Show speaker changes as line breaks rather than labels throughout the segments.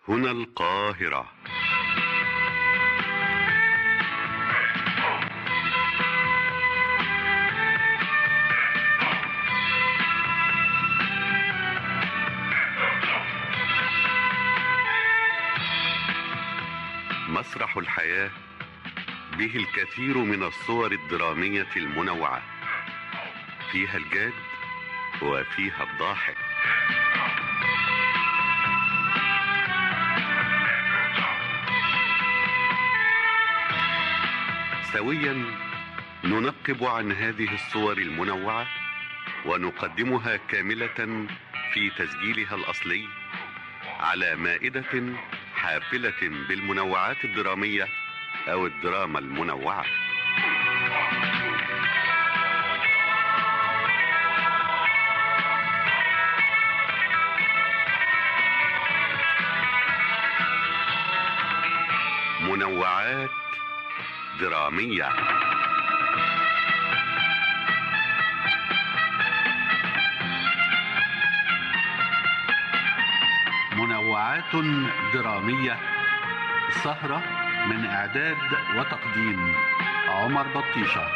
هنا القاهرة مسرح الحياة به الكثير من الصور الدرامية المنوعة فيها الجاد وفيها الضاحك سويا ننقب عن هذه الصور المنوعة ونقدمها كاملة في تسجيلها الأصلي على مائدة حافلة بالمنوعات الدرامية أو الدراما المنوعة منوعات درامية منوعات درامية سهرة من إعداد وتقديم عمر بطيشة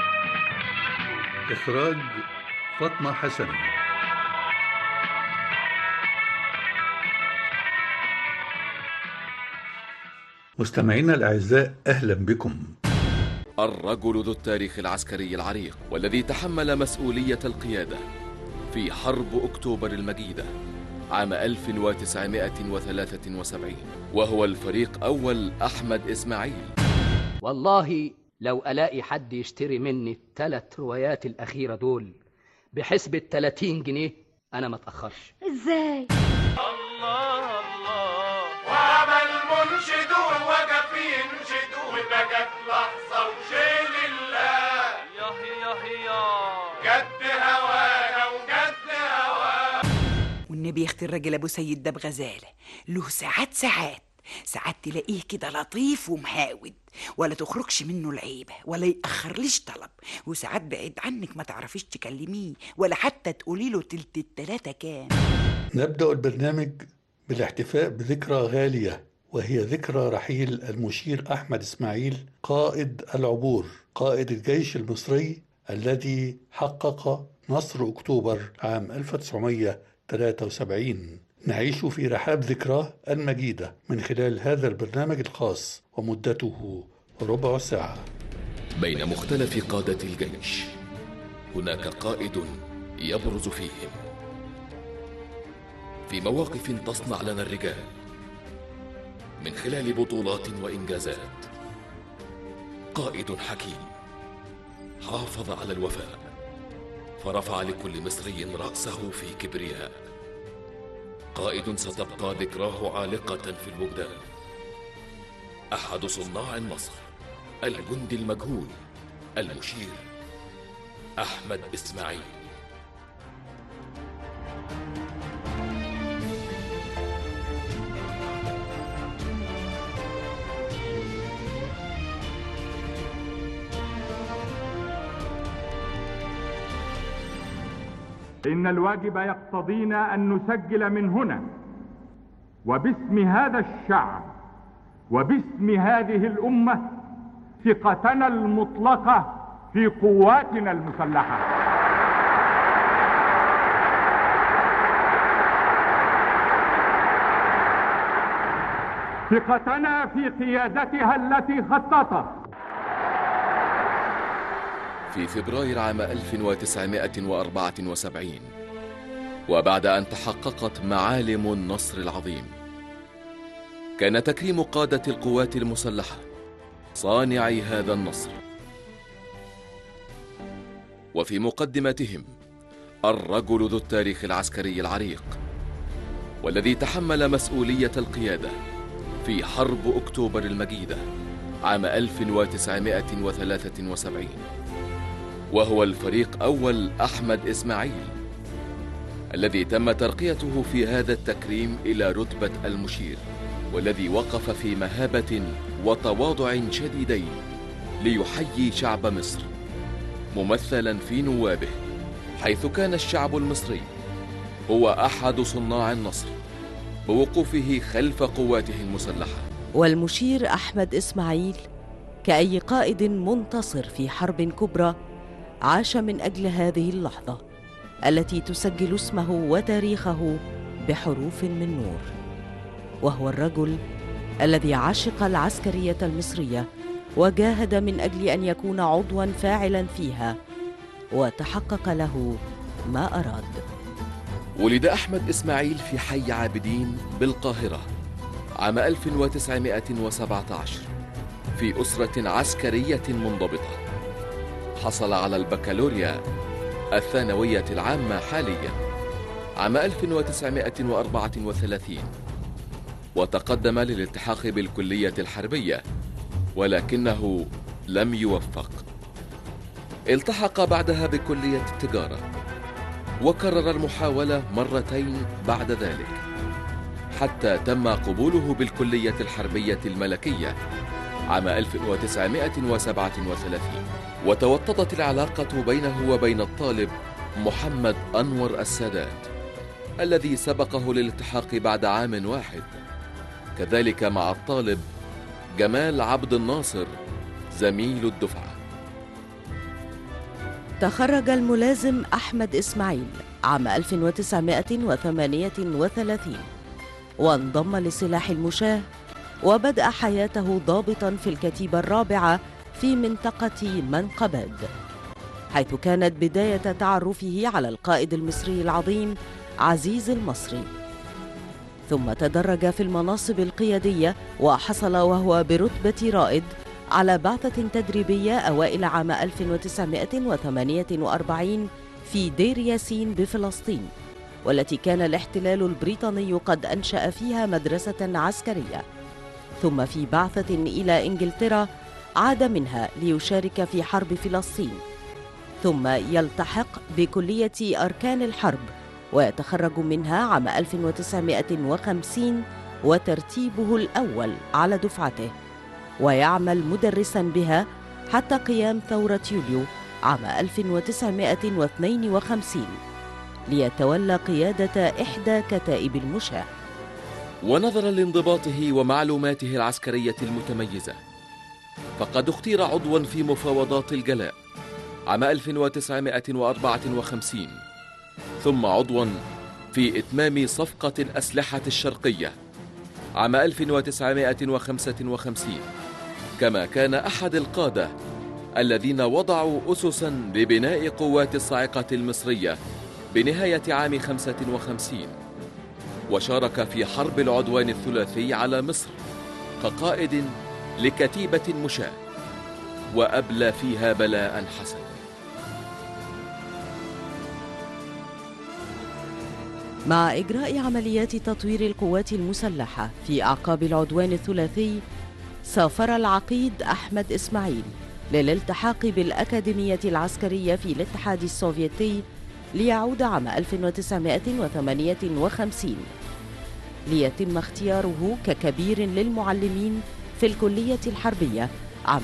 إخراج فاطمة حسن مستمعينا الأعزاء أهلا بكم
الرجل ذو التاريخ العسكري العريق والذي تحمل مسؤولية القيادة في حرب أكتوبر المجيدة عام 1973 وهو الفريق أول أحمد إسماعيل
والله لو ألاقي حد يشتري مني التلات روايات الأخيرة دول بحسبة 30 جنيه أنا ما أتأخرش
ازاي
الله الله وعمل منشد ووقف ينشد وبقت لحظة وشيل الله ياه ياه ياه قد هوانا وقد هوانا
والنبي يختي الراجل ابو سيد ده بغزاله له ساعات ساعات ساعات تلاقيه كده لطيف ومهاود ولا تخرجش منه العيبه ولا ياخرليش طلب وساعات بعيد عنك ما تعرفيش تكلميه ولا حتى تقولي له تلت التلاته كام
نبدأ البرنامج بالاحتفاء بذكرى غالية وهي ذكرى رحيل المشير أحمد إسماعيل قائد العبور قائد الجيش المصري الذي حقق نصر أكتوبر عام 1973 نعيش في رحاب ذكراه المجيدة من خلال هذا البرنامج الخاص ومدته ربع ساعة
بين مختلف قادة الجيش هناك قائد يبرز فيهم في مواقف تصنع لنا الرجال من خلال بطولات وإنجازات قائد حكيم حافظ على الوفاء فرفع لكل مصري رأسه في كبرياء قائد ستبقى ذكراه عالقة في الوجدان أحد صناع النصر الجندي المجهول المشير أحمد إسماعيل
إن الواجب يقتضينا أن نسجل من هنا وباسم هذا الشعب وباسم هذه الأمة ثقتنا المطلقة في قواتنا المسلحة ثقتنا في قيادتها التي خططت
في فبراير عام 1974 وبعد أن تحققت معالم النصر العظيم كان تكريم قادة القوات المسلحة صانعي هذا النصر وفي مقدمتهم الرجل ذو التاريخ العسكري العريق والذي تحمل مسؤولية القيادة في حرب أكتوبر المجيدة عام 1973 وهو الفريق أول أحمد إسماعيل الذي تم ترقيته في هذا التكريم إلى رتبة المشير والذي وقف في مهابة وتواضع شديدين ليحيي شعب مصر ممثلا في نوابه حيث كان الشعب المصري هو أحد صناع النصر بوقوفه خلف قواته المسلحة
والمشير أحمد إسماعيل كأي قائد منتصر في حرب كبرى عاش من أجل هذه اللحظة التي تسجل اسمه وتاريخه بحروف من نور وهو الرجل الذي عشق العسكرية المصرية وجاهد من أجل أن يكون عضوا فاعلا فيها وتحقق له ما أراد
ولد أحمد إسماعيل في حي عابدين بالقاهرة عام 1917 في أسرة عسكرية منضبطة حصل على البكالوريا الثانوية العامة حاليا عام 1934 وتقدم للالتحاق بالكلية الحربية ولكنه لم يوفق التحق بعدها بكلية التجارة وكرر المحاولة مرتين بعد ذلك حتى تم قبوله بالكلية الحربية الملكية عام 1937 وتوطدت العلاقة بينه وبين الطالب محمد أنور السادات الذي سبقه للالتحاق بعد عام واحد كذلك مع الطالب جمال عبد الناصر زميل الدفعة
تخرج الملازم أحمد إسماعيل عام 1938 وانضم لسلاح المشاة وبدأ حياته ضابطا في الكتيبة الرابعة في منطقة منقباد حيث كانت بداية تعرفه على القائد المصري العظيم عزيز المصري ثم تدرج في المناصب القيادية وحصل وهو برتبة رائد على بعثة تدريبية أوائل عام 1948 في دير ياسين بفلسطين والتي كان الاحتلال البريطاني قد أنشأ فيها مدرسة عسكرية ثم في بعثة إلى إنجلترا عاد منها ليشارك في حرب فلسطين ثم يلتحق بكلية أركان الحرب ويتخرج منها عام 1950 وترتيبه الأول على دفعته ويعمل مدرسا بها حتى قيام ثورة يوليو عام 1952 ليتولى قيادة إحدى كتائب المشاة
ونظرا لانضباطه ومعلوماته العسكرية المتميزة فقد اختير عضوا في مفاوضات الجلاء عام 1954 ثم عضوا في إتمام صفقة الأسلحة الشرقية عام 1955 كما كان أحد القادة الذين وضعوا أسسا لبناء قوات الصاعقة المصرية بنهاية عام 55 وشارك في حرب العدوان الثلاثي على مصر كقائد لكتيبة مشاة وأبلى فيها بلاء حسنا
مع إجراء عمليات تطوير القوات المسلحة في أعقاب العدوان الثلاثي سافر العقيد أحمد إسماعيل للالتحاق بالأكاديمية العسكرية في الاتحاد السوفيتي ليعود عام 1958 ليتم اختياره ككبير للمعلمين في الكلية الحربية عام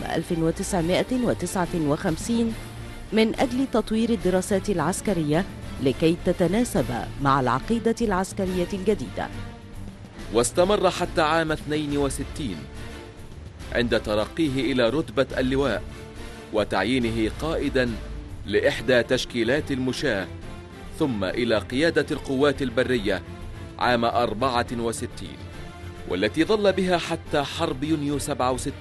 1959 من أجل تطوير الدراسات العسكرية لكي تتناسب مع العقيدة العسكرية الجديدة
واستمر حتى عام 62 عند ترقيه إلى رتبة اللواء وتعيينه قائدا لإحدى تشكيلات المشاة ثم إلى قيادة القوات البرية عام 64 والتي ظل بها حتى حرب يونيو 67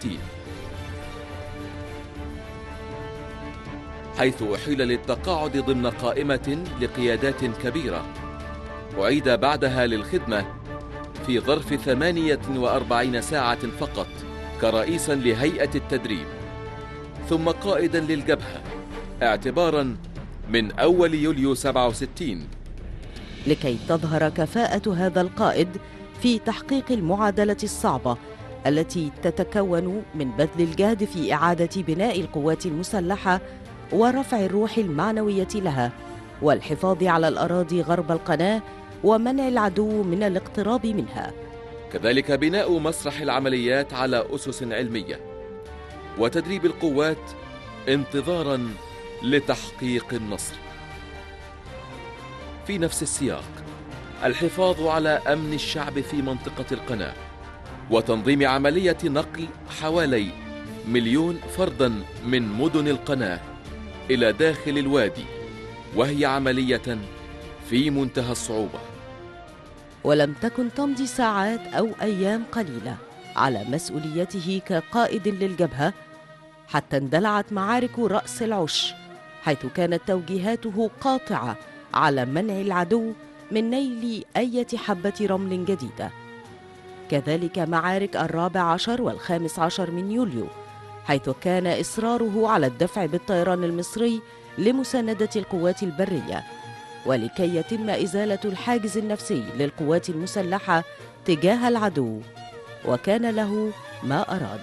حيث أحيل للتقاعد ضمن قائمة لقيادات كبيرة أعيد بعدها للخدمة في ظرف 48 ساعة فقط كرئيسا لهيئة التدريب ثم قائدا للجبهة اعتبارا من أول يوليو 67
لكي تظهر كفاءة هذا القائد في تحقيق المعادلة الصعبة التي تتكون من بذل الجهد في إعادة بناء القوات المسلحة ورفع الروح المعنوية لها والحفاظ على الأراضي غرب القناة ومنع العدو من الاقتراب منها
كذلك بناء مسرح العمليات على أسس علمية وتدريب القوات انتظارا لتحقيق النصر في نفس السياق الحفاظ على أمن الشعب في منطقة القناة وتنظيم عملية نقل حوالي مليون فردا من مدن القناة إلى داخل الوادي وهي عملية في منتهى الصعوبة
ولم تكن تمضي ساعات أو أيام قليلة على مسؤوليته كقائد للجبهة حتى اندلعت معارك رأس العش حيث كانت توجيهاته قاطعة على منع العدو من نيل أية حبة رمل جديدة كذلك معارك الرابع عشر والخامس عشر من يوليو حيث كان إصراره على الدفع بالطيران المصري لمساندة القوات البرية ولكي يتم إزالة الحاجز النفسي للقوات المسلحة تجاه العدو وكان له ما أراد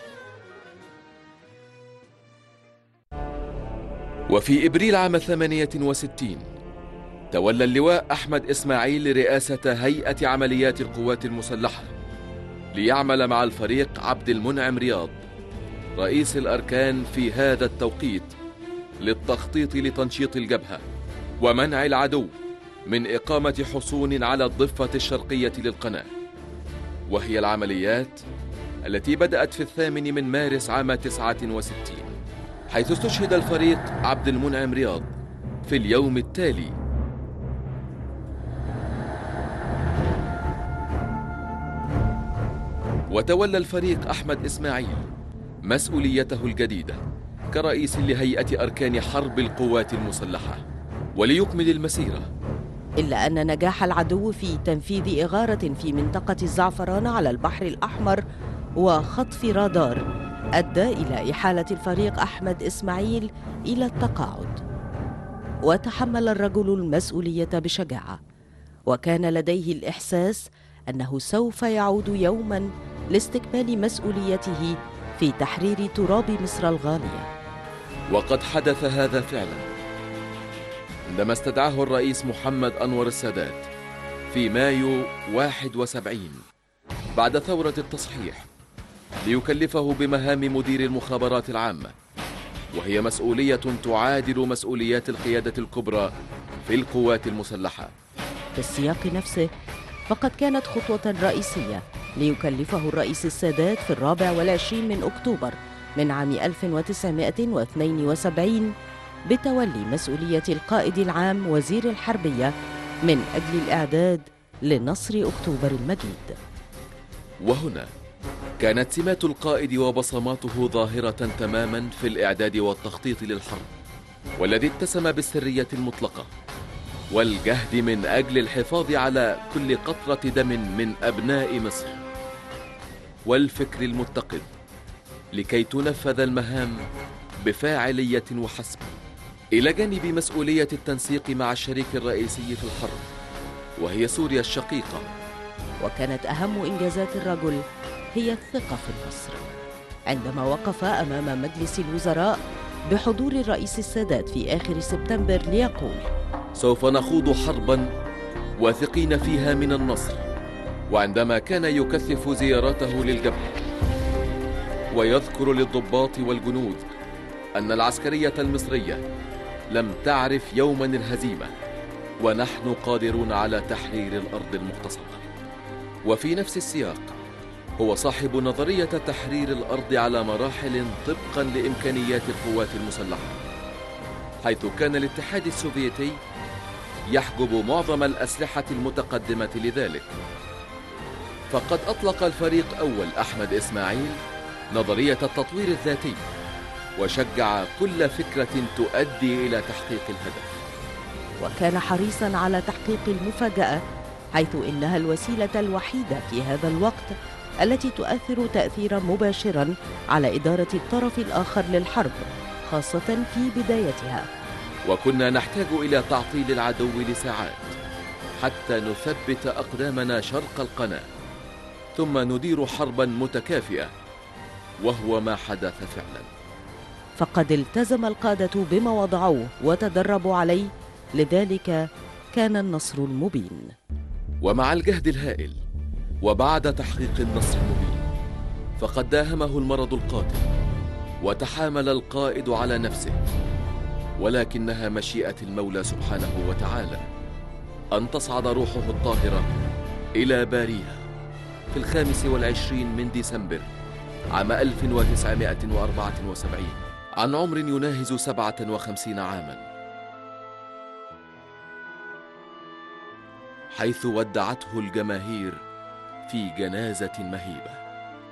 وفي إبريل عام 68 تولى اللواء أحمد إسماعيل رئاسة هيئة عمليات القوات المسلحة ليعمل مع الفريق عبد المنعم رياض رئيس الأركان في هذا التوقيت للتخطيط لتنشيط الجبهة ومنع العدو من إقامة حصون على الضفة الشرقية للقناة وهي العمليات التي بدأت في الثامن من مارس عام 69 حيث استشهد الفريق عبد المنعم رياض في اليوم التالي وتولى الفريق أحمد إسماعيل مسؤوليته الجديدة كرئيس لهيئة أركان حرب القوات المسلحة وليكمل المسيرة
إلا أن نجاح العدو في تنفيذ إغارة في منطقة الزعفران على البحر الأحمر وخطف رادار أدى إلى إحالة الفريق أحمد إسماعيل إلى التقاعد وتحمل الرجل المسؤولية بشجاعة وكان لديه الإحساس أنه سوف يعود يوما لاستكمال مسؤوليته في تحرير تراب مصر الغالية
وقد حدث هذا فعلا عندما استدعاه الرئيس محمد أنور السادات في مايو 71 بعد ثورة التصحيح ليكلفه بمهام مدير المخابرات العامة وهي مسؤولية تعادل مسؤوليات القيادة الكبرى في القوات المسلحة
في السياق نفسه فقد كانت خطوة رئيسية ليكلفه الرئيس السادات في الرابع والعشرين من أكتوبر من عام 1972 بتولي مسؤولية القائد العام وزير الحربية من أجل الإعداد لنصر أكتوبر المجيد
وهنا كانت سمات القائد وبصماته ظاهرة تماما في الإعداد والتخطيط للحرب والذي اتسم بالسرية المطلقة والجهد من أجل الحفاظ على كل قطرة دم من أبناء مصر والفكر المتقد لكي تنفذ المهام بفاعلية وحسب إلى جانب مسؤولية التنسيق مع الشريك الرئيسي في الحرب وهي سوريا الشقيقة
وكانت أهم إنجازات الرجل هي الثقة في النصر عندما وقف أمام مجلس الوزراء بحضور الرئيس السادات في آخر سبتمبر ليقول
سوف نخوض حربا واثقين فيها من النصر وعندما كان يكثف زياراته للجبهة ويذكر للضباط والجنود أن العسكرية المصرية لم تعرف يوما الهزيمة ونحن قادرون على تحرير الأرض المغتصبة وفي نفس السياق هو صاحب نظرية تحرير الأرض على مراحل طبقا لإمكانيات القوات المسلحة حيث كان الاتحاد السوفيتي يحجب معظم الأسلحة المتقدمة لذلك فقد أطلق الفريق أول أحمد إسماعيل نظرية التطوير الذاتي وشجع كل فكرة تؤدي إلى تحقيق الهدف
وكان حريصا على تحقيق المفاجأة حيث إنها الوسيلة الوحيدة في هذا الوقت التي تؤثر تأثيرا مباشرا على إدارة الطرف الآخر للحرب خاصة في بدايتها
وكنا نحتاج إلى تعطيل العدو لساعات حتى نثبت أقدامنا شرق القناة ثم ندير حربا متكافئة وهو ما حدث فعلا
فقد التزم القادة بما وضعوه وتدربوا عليه لذلك كان النصر المبين
ومع الجهد الهائل وبعد تحقيق النصر المبين فقد داهمه المرض القاتل وتحامل القائد على نفسه ولكنها مشيئة المولى سبحانه وتعالى أن تصعد روحه الطاهرة إلى باريها في الخامس والعشرين من ديسمبر عام 1974 عن عمر يناهز 57 عاما حيث ودعته الجماهير في جنازة مهيبة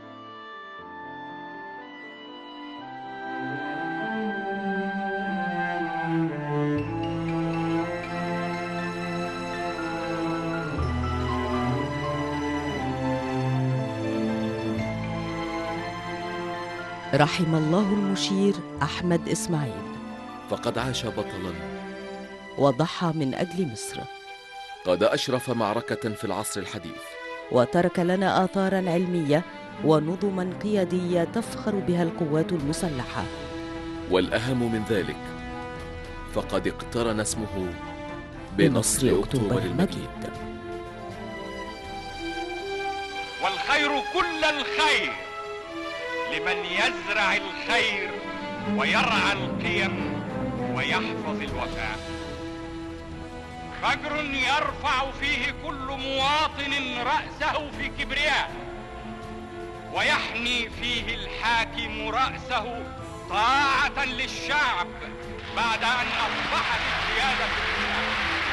رحم الله المشير أحمد إسماعيل
فقد عاش بطلا
وضحى من أجل مصر
قد أشرف معركة في العصر الحديث
وترك لنا آثارا علمية ونظما قيادية تفخر بها القوات المسلحة
والأهم من ذلك فقد اقترن اسمه بنصر أكتوبر المجيد
والخير كل الخير لمن يزرع الخير ويرعى القيم ويحفظ الوفاء فجر يرفع فيه كل مواطن رأسه في كبرياء ويحني فيه الحاكم رأسه طاعة للشعب بعد أن أصبحت القيادة لله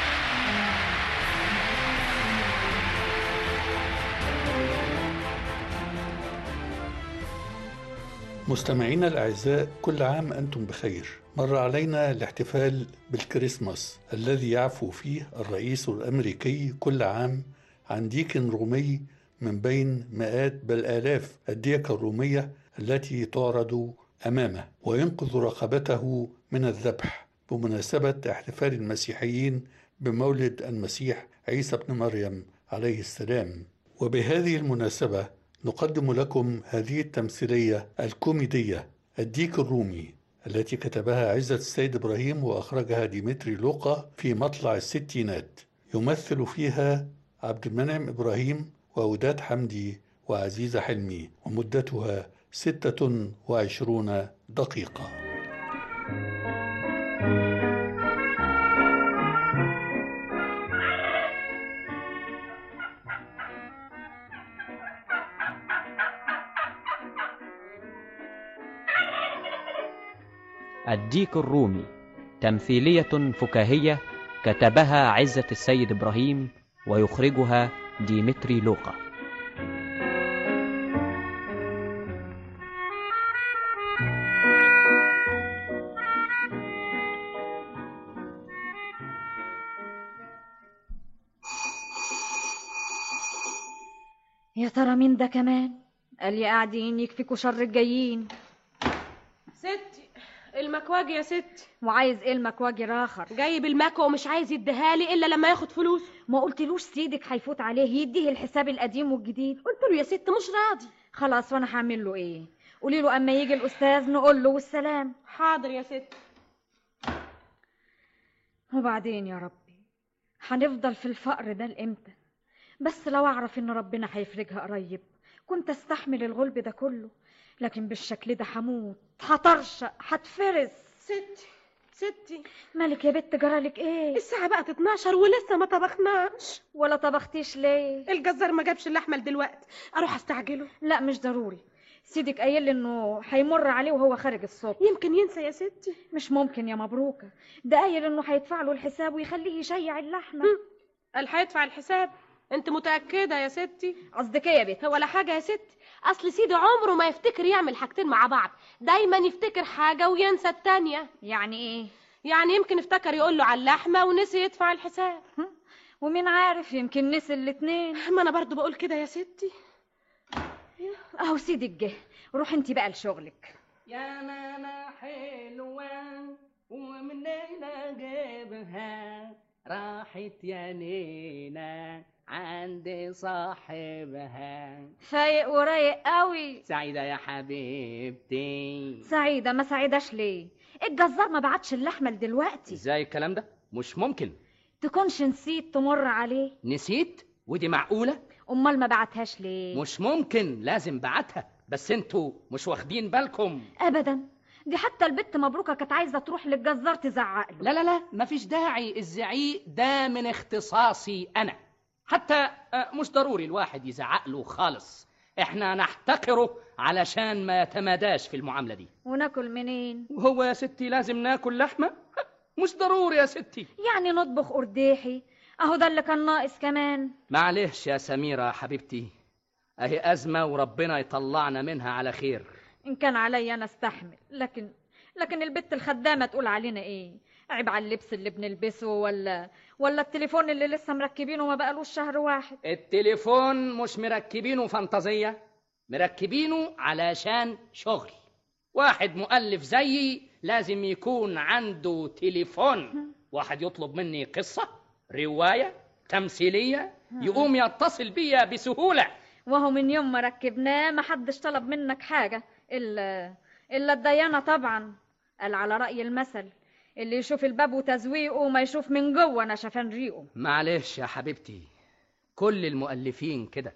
مستمعينا الأعزاء كل عام أنتم بخير مر علينا الاحتفال بالكريسماس الذي يعفو فيه الرئيس الأمريكي كل عام عن ديك رومي من بين مئات بل آلاف الديك الرومية التي تعرض أمامه وينقذ رقبته من الذبح بمناسبة احتفال المسيحيين بمولد المسيح عيسى بن مريم عليه السلام وبهذه المناسبة نقدم لكم هذه التمثيلية الكوميدية الديك الرومي التي كتبها عزة السيد إبراهيم وأخرجها ديمتري لوقا في مطلع الستينات يمثل فيها عبد المنعم إبراهيم ووداد حمدي وعزيزة حلمي ومدتها ستة وعشرون دقيقة
الديك الرومي تمثيلية فكاهية كتبها عزة السيد إبراهيم ويخرجها ديمتري لوقا
يا ترى مين ده كمان قال لي قاعدين يكفيكوا شر الجايين
ستي المكواجي يا ستي
وعايز ايه المكواجي راخر
جايب المكوى ومش عايز يديها لي الا لما ياخد فلوس
ما قلتلوش سيدك هيفوت عليه يديه الحساب القديم والجديد
قلت له يا ست مش راضي
خلاص وانا هعمل له ايه قولي له اما يجي الاستاذ نقول له والسلام
حاضر يا ست
وبعدين يا ربي هنفضل في الفقر ده لامتى بس لو اعرف ان ربنا هيفرجها قريب كنت استحمل الغلب ده كله لكن بالشكل ده هموت هطرشق هتفرس
ستي ستي
مالك يا بت جرالك ايه
الساعة بقت 12 ولسه ما طبخناش
ولا طبختيش ليه
الجزار ما جابش اللحمة دلوقتي اروح استعجله
لا مش ضروري سيدك قايل لي انه هيمر عليه وهو خارج الصبح
يمكن ينسى يا ستي
مش ممكن يا مبروكه ده قايل انه هيدفع له الحساب ويخليه يشيع اللحمه
قال هيدفع الحساب انت متأكدة يا ستي
قصدك ايه يا بت
ولا حاجة يا ستي اصل سيدي عمره ما يفتكر يعمل حاجتين مع بعض دايما يفتكر حاجة وينسى التانية
يعني ايه
يعني يمكن افتكر يقول له على اللحمة ونسي يدفع الحساب
ومين عارف يمكن نسي الاتنين
ما انا برضو بقول كده يا ستي
اهو سيدك جه روح انت بقى لشغلك
يا ماما حلوة ومنين اجيبها راحت يا نينا عند صاحبها
فايق ورايق قوي
سعيدة يا حبيبتي
سعيدة ما سعيداش ليه الجزار ما بعتش اللحمة لدلوقتي
ازاي الكلام ده مش ممكن
تكونش نسيت تمر عليه
نسيت ودي معقولة
امال ما بعتهاش ليه
مش ممكن لازم بعتها بس انتوا مش واخدين بالكم
ابدا دي حتى البت مبروكة كانت عايزة تروح للجزار تزعق له
لا لا لا مفيش داعي الزعيق ده من اختصاصي انا حتى آه، مش ضروري الواحد يزعق له خالص احنا نحتقره علشان ما يتماداش في المعامله دي
وناكل منين
وهو يا ستي لازم ناكل لحمه مش ضروري يا ستي
يعني نطبخ قرديحي اهو ده اللي كان ناقص كمان
معلش يا سميره حبيبتي اهي ازمه وربنا يطلعنا منها على خير
ان كان عليا انا استحمل لكن لكن البت الخدامة تقول علينا ايه عيب على اللبس اللي بنلبسه ولا ولا التليفون اللي لسه مركبينه ما بقالوش شهر واحد
التليفون مش مركبينه فانتازية مركبينه علشان شغل واحد مؤلف زيي لازم يكون عنده تليفون واحد يطلب مني قصة رواية تمثيلية يقوم يتصل بيا بسهولة
وهو من يوم ما ركبناه ما حدش طلب منك حاجة الا الا الديانة طبعا قال على رأي المثل اللي يشوف الباب وتزويقه ما يشوف من جوه نشفان ريقه
معلش يا حبيبتي كل المؤلفين كده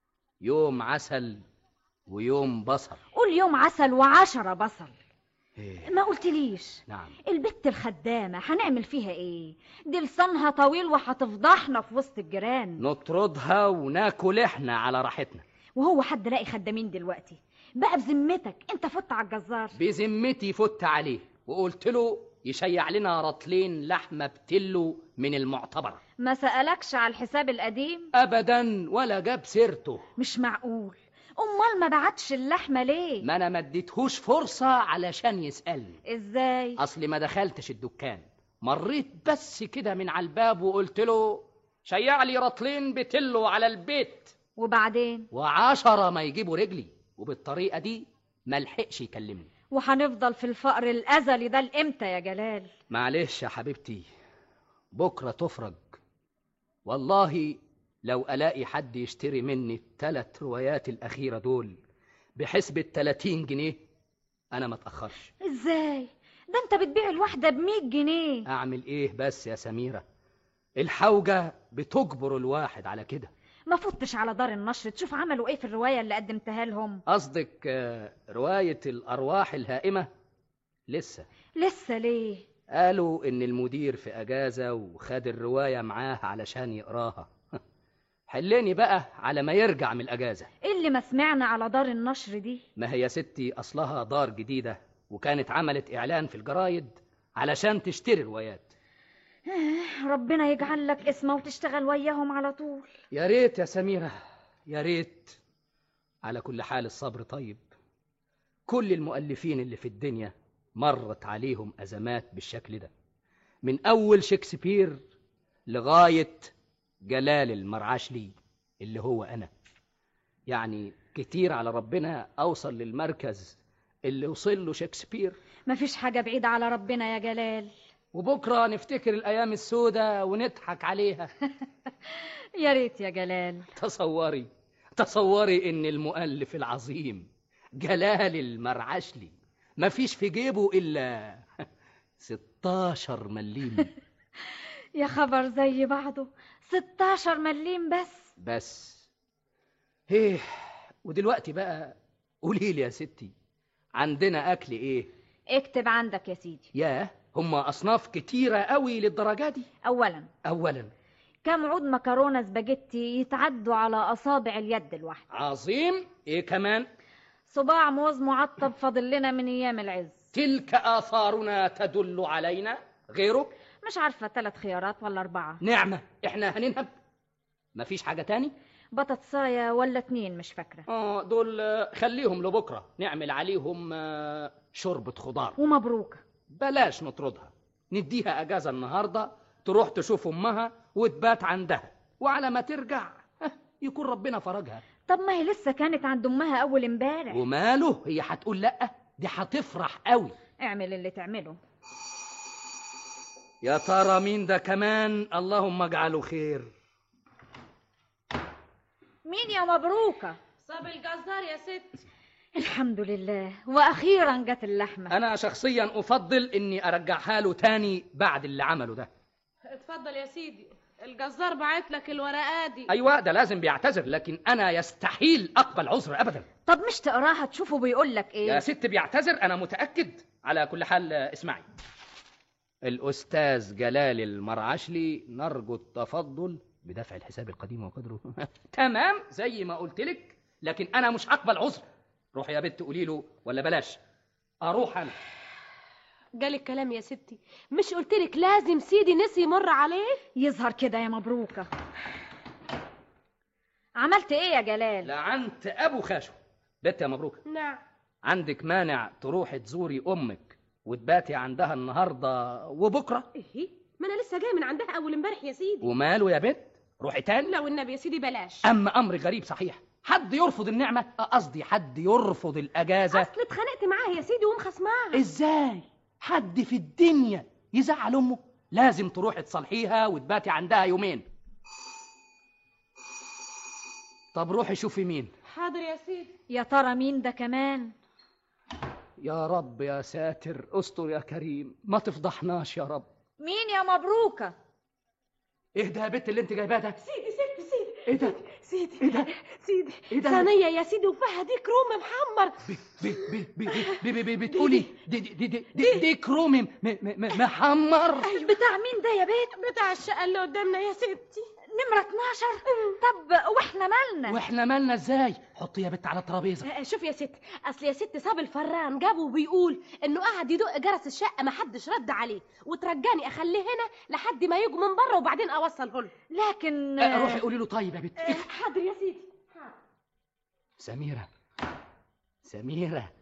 يوم عسل ويوم بصل
قول يوم عسل وعشرة بصل
إيه.
ما قلتليش
نعم
البت الخدامة هنعمل فيها ايه دي لسانها طويل وهتفضحنا في وسط الجيران
نطردها وناكل احنا على راحتنا
وهو حد لاقي خدامين دلوقتي بقى بذمتك انت فت على الجزار
بذمتي فت عليه وقلت له يشيع لنا رطلين لحمة بتلو من المعتبر
ما سألكش على الحساب القديم
ابدا ولا جاب سيرته
مش معقول امال ما بعتش اللحمة ليه
ما انا ما اديتهوش فرصة علشان يسألني
ازاي
اصلي ما دخلتش الدكان مريت بس كده من على الباب وقلت له شيع لي رطلين بتلو على البيت
وبعدين
وعشرة ما يجيبوا رجلي وبالطريقة دي ما لحقش يكلمني
وهنفضل في الفقر الازلي ده لامتى يا جلال
معلش يا حبيبتي بكرة تفرج والله لو ألاقي حد يشتري مني التلات روايات الأخيرة دول بحسبة 30 جنيه أنا ما أتأخرش
ازاي ده انت بتبيع الواحدة بمية جنيه
أعمل إيه بس يا سميرة الحوجة بتجبر الواحد على كده
ما فتش على دار النشر تشوف عملوا ايه في الرواية اللي قدمتها لهم
قصدك آه، رواية الأرواح الهائمة لسه
لسه ليه
قالوا إن المدير في أجازة وخد الرواية معاه علشان يقراها حلني بقى على ما يرجع من الأجازة
ايه اللي ما سمعنا على دار النشر دي
ما هي ستي أصلها دار جديدة وكانت عملت إعلان في الجرايد علشان تشتري روايات
آه، ربنا يجعل لك اسمه وتشتغل وياهم على طول
يا ريت يا سميرة يا ريت على كل حال الصبر طيب كل المؤلفين اللي في الدنيا مرت عليهم أزمات بالشكل ده من أول شكسبير لغاية جلال المرعشلي اللي هو أنا يعني كتير على ربنا أوصل للمركز اللي وصل له شكسبير
مفيش حاجة بعيدة على ربنا يا جلال
وبكرة نفتكر الأيام السوداء ونضحك عليها
يا ريت يا جلال
تصوري تصوري ان المؤلف العظيم جلال المرعشلي ما فيش في جيبه الا 16 مليم
يا خبر زي بعضه 16 مليم بس
بس ايه ودلوقتي بقى قولي لي يا ستي عندنا اكل ايه
اكتب عندك يا سيدي
ياه هما اصناف كتيره قوي للدرجه دي
اولا
اولا
كم عود مكرونة سباجيتي يتعدوا على أصابع اليد الواحدة
عظيم ايه كمان
صباع موز معطب فاضل لنا من أيام العز
تلك اثارنا تدل علينا غيره
مش عارفة ثلاث خيارات ولا أربعة
نعمه احنا هننهب مفيش حاجه تاني
بطاطساية ولا اتنين مش فاكرة
اه دول آه، خليهم لبكره نعمل عليهم آه، شوربه خضار
ومبروك
بلاش نطردها نديها اجازه النهارده تروح تشوف امها وتبات عندها وعلى ما ترجع ها، يكون ربنا فرجها
طب ما هي لسه كانت عند أمها أول امبارح
وماله هي هتقول لا دي هتفرح قوي
اعمل اللي تعمله
يا ترى مين ده كمان اللهم اجعله خير
مين يا مبروكة
صاب الجزار يا ست
الحمد لله وأخيرا جت اللحمة
انا شخصيا افضل اني ارجعها له تاني بعد اللي عمله ده
اتفضل يا سيدي الجزار بعت لك الورقه دي
ايوه ده لازم بيعتذر لكن انا يستحيل اقبل عذر ابدا
طب مش تقراها تشوفه بيقول لك ايه
يا ست بيعتذر انا متاكد على كل حال آه، اسمعي الاستاذ جلال المرعشلي نرجو التفضل بدفع الحساب القديم وقدره تمام زي ما قلت لك لكن انا مش هقبل عذر روحي يا بنت قولي له ولا بلاش اروح انا
جالك كلام يا ستي مش قلت لك لازم سيدي نسي يمر عليه
يظهر كده يا مبروكه عملت ايه يا جلال
لعنت ابو خاشو بنت يا مبروك
نعم
عندك مانع تروحي تزوري امك وتباتي عندها النهارده وبكره
ايه ما انا لسه جاي من عندها اول امبارح يا سيدي
وماله يا بنت روحي تاني
لو النبي يا سيدي بلاش
اما امر غريب صحيح حد يرفض النعمه أه، قصدي حد يرفض الاجازه
اصل اتخانقت معاه يا سيدي ومخصماها
ازاي حد في الدنيا يزعل امه لازم تروحي تصالحيها وتباتي عندها يومين طب روحي شوفي مين
حاضر يا سيدي
يا ترى مين ده كمان
يا رب يا ساتر استر يا كريم ما تفضحناش يا رب
مين يا مبروكه
ايه ده يا بنت اللي انت جايباه ده
سيدي سيدي سيدي
ايه ده
سيدي
ايه ده
سيدي
ايه ده
ثانية يا سيدي وفيها ديك رومي محمر
بي بي بي بي بي بي بتقولي دي دي دي دي, دي, دي كرومي م- م- م- محمر
بتاع مين ده يا بيت
بتاع الشقة اللي قدامنا يا ستي
نمرة 12 طب واحنا مالنا
واحنا مالنا ازاي حطي يا بنت على الترابيزه
آه، شوف يا ست اصل يا ست صاب الفران جابه وبيقول انه قعد يدق جرس الشقه ما حدش رد عليه وترجاني اخليه هنا لحد ما يجوا من بره وبعدين اوصله له
لكن
آه، روحي قولي له طيب يا بنت
آه، حاضر يا سيدي
سميرة سميرة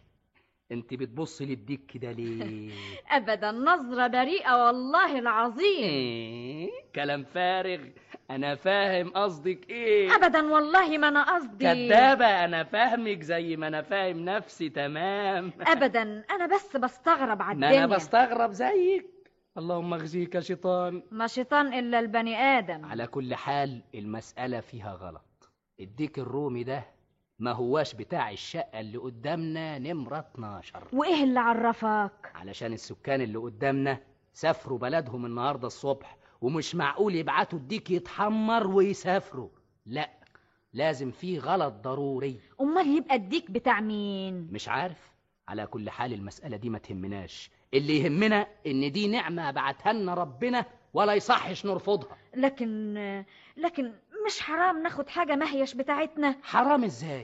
انت بتبصي للديك كده ليه
ابدا نظرة بريئة والله العظيم
إيه؟ كلام فارغ انا فاهم قصدك ايه
ابدا والله ما انا قصدي
كدابة انا فاهمك زي ما انا فاهم نفسي تمام
ابدا انا بس بستغرب على
ما
الدنيا
انا بستغرب زيك اللهم اخزيك يا شيطان
ما شيطان الا البني ادم
على كل حال المسألة فيها غلط الديك الرومي ده ما هواش بتاع الشقة اللي قدامنا نمرة 12
وايه اللي عرفك
علشان السكان اللي قدامنا سافروا بلدهم النهاردة الصبح ومش معقول يبعتوا الديك يتحمر ويسافروا لا لازم في غلط ضروري
امال يبقى الديك بتاع مين
مش عارف على كل حال المسألة دي ما تهمناش اللي يهمنا ان دي نعمة بعتها لنا ربنا ولا يصحش نرفضها
لكن لكن مش حرام ناخد حاجة ما هيش بتاعتنا
حرام ازاي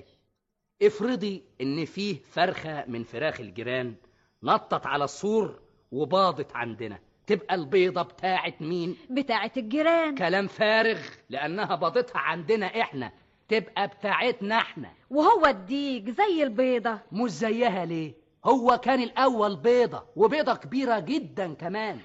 افرضي ان فيه فرخة من فراخ الجيران نطت على السور وباضت عندنا تبقى البيضة بتاعت مين
بتاعت الجيران
كلام فارغ لانها باضتها عندنا احنا تبقى بتاعتنا احنا
وهو الديك زي البيضة
مش زيها ليه هو كان الاول بيضة وبيضة كبيرة جدا كمان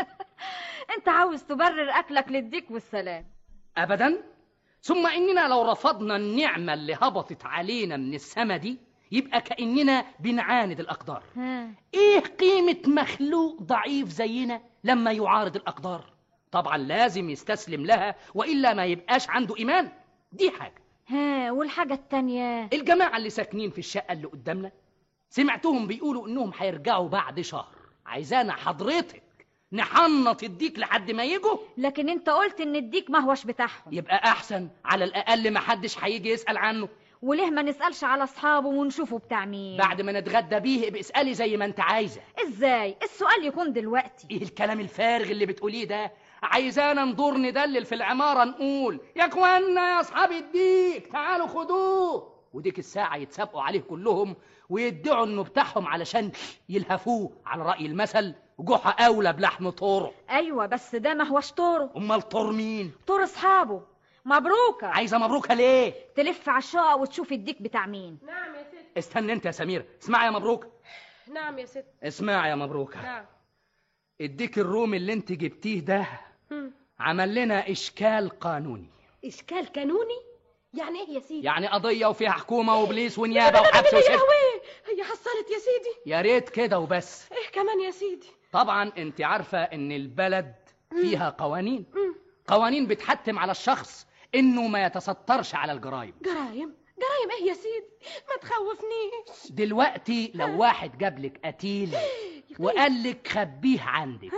انت عاوز تبرر اكلك للديك والسلام
ابدا ثم اننا لو رفضنا النعمة اللي هبطت علينا من السما دي يبقى كأننا بنعاند الأقدار
ها.
ايه قيمة مخلوق ضعيف زينا لما يعارض الأقدار طبعا لازم يستسلم لها وإلا ما يبقاش عنده إيمان دي حاجة
ها والحاجة التانية
الجماعة اللي ساكنين في الشقة اللي قدامنا سمعتهم بيقولوا إنهم هيرجعوا بعد شهر عايزانا حضرتك نحنط الديك لحد ما يجوا
لكن انت قلت ان الديك ما هوش بتاعهم
يبقى أحسن على الأقل ما حدش هيجي يسأل عنه
وليه ما نسألش على اصحابه ونشوفه بتاع مين
بعد ما نتغدى بيه ابقى اسألي زي ما انت عايزة
ازاي السؤال يكون دلوقتي
ايه الكلام الفارغ اللي بتقوليه ده عايزانا ندور ندلل في العمارة نقول يا اخوانا يا اصحاب الديك تعالوا خدوه وديك الساعة يتسابقوا عليه كلهم ويدعوا انه بتاعهم علشان يلهفوه على رأي المثل جحا اولى بلحم طور
ايوه بس ده ما هوش طوره
امال طور مين
طور اصحابه مبروكة
عايزة مبروكة ليه
تلف على الشقة وتشوف الديك بتاع مين
نعم يا ست
استنى انت يا سميرة اسمعي يا مبروك
نعم يا ست
اسمعي يا مبروكة
نعم
الديك الرومي اللي انت جبتيه ده
هم.
عمل لنا اشكال قانوني
اشكال قانوني يعني ايه يا سيدي
يعني قضية وفيها حكومة وبوليس ونيابة وحبس
يا
وسجن
لهوي هي حصلت يا سيدي
يا ريت كده وبس
ايه كمان يا سيدي
طبعا انت عارفة ان البلد فيها قوانين قوانين بتحتم على الشخص انه ما يتسترش على الجرائم
جرايم جرايم ايه يا سيدي ما تخوفنيش
دلوقتي لو واحد جاب لك قتيل وقال لك خبيه عندك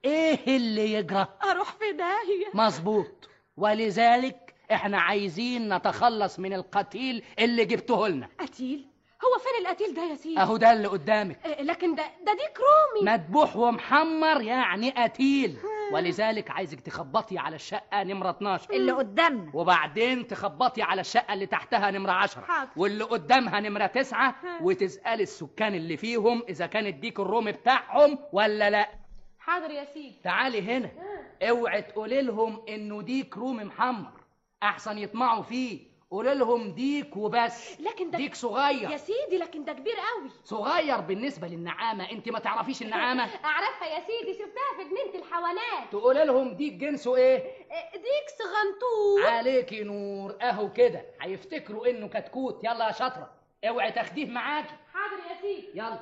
ايه اللي يجرى
اروح في داهيه
مظبوط ولذلك احنا عايزين نتخلص من القتيل اللي جبته لنا
قتيل هو فين القتيل ده يا سيدي
اهو ده اللي قدامك
إيه، لكن ده ده ديك رومي
مذبوح ومحمر يعني قتيل ولذلك عايزك تخبطي على الشقة نمرة 12
اللي قدامنا
وبعدين تخبطي على الشقة اللي تحتها نمرة 10
حاضر.
واللي قدامها نمرة 9 وتسألي السكان اللي فيهم إذا كان الديك الرومي بتاعهم ولا لا
حاضر يا سيدي
تعالي هنا اوعي تقولي لهم انه ديك رومي محمر احسن يطمعوا فيه قولي لهم ديك وبس
لكن ده
ديك صغير
يا سيدي لكن ده كبير قوي
صغير بالنسبة للنعامة انت ما تعرفيش النعامة
اعرفها يا سيدي شفتها في جنينه الحيوانات
تقولي لهم ديك جنسه ايه
إيه، ديك صغنطوط
عليكي نور اهو كده هيفتكروا انه كتكوت يلا يا شاطرة اوعي تاخديه معاكي
حاضر يا سيدي
يلا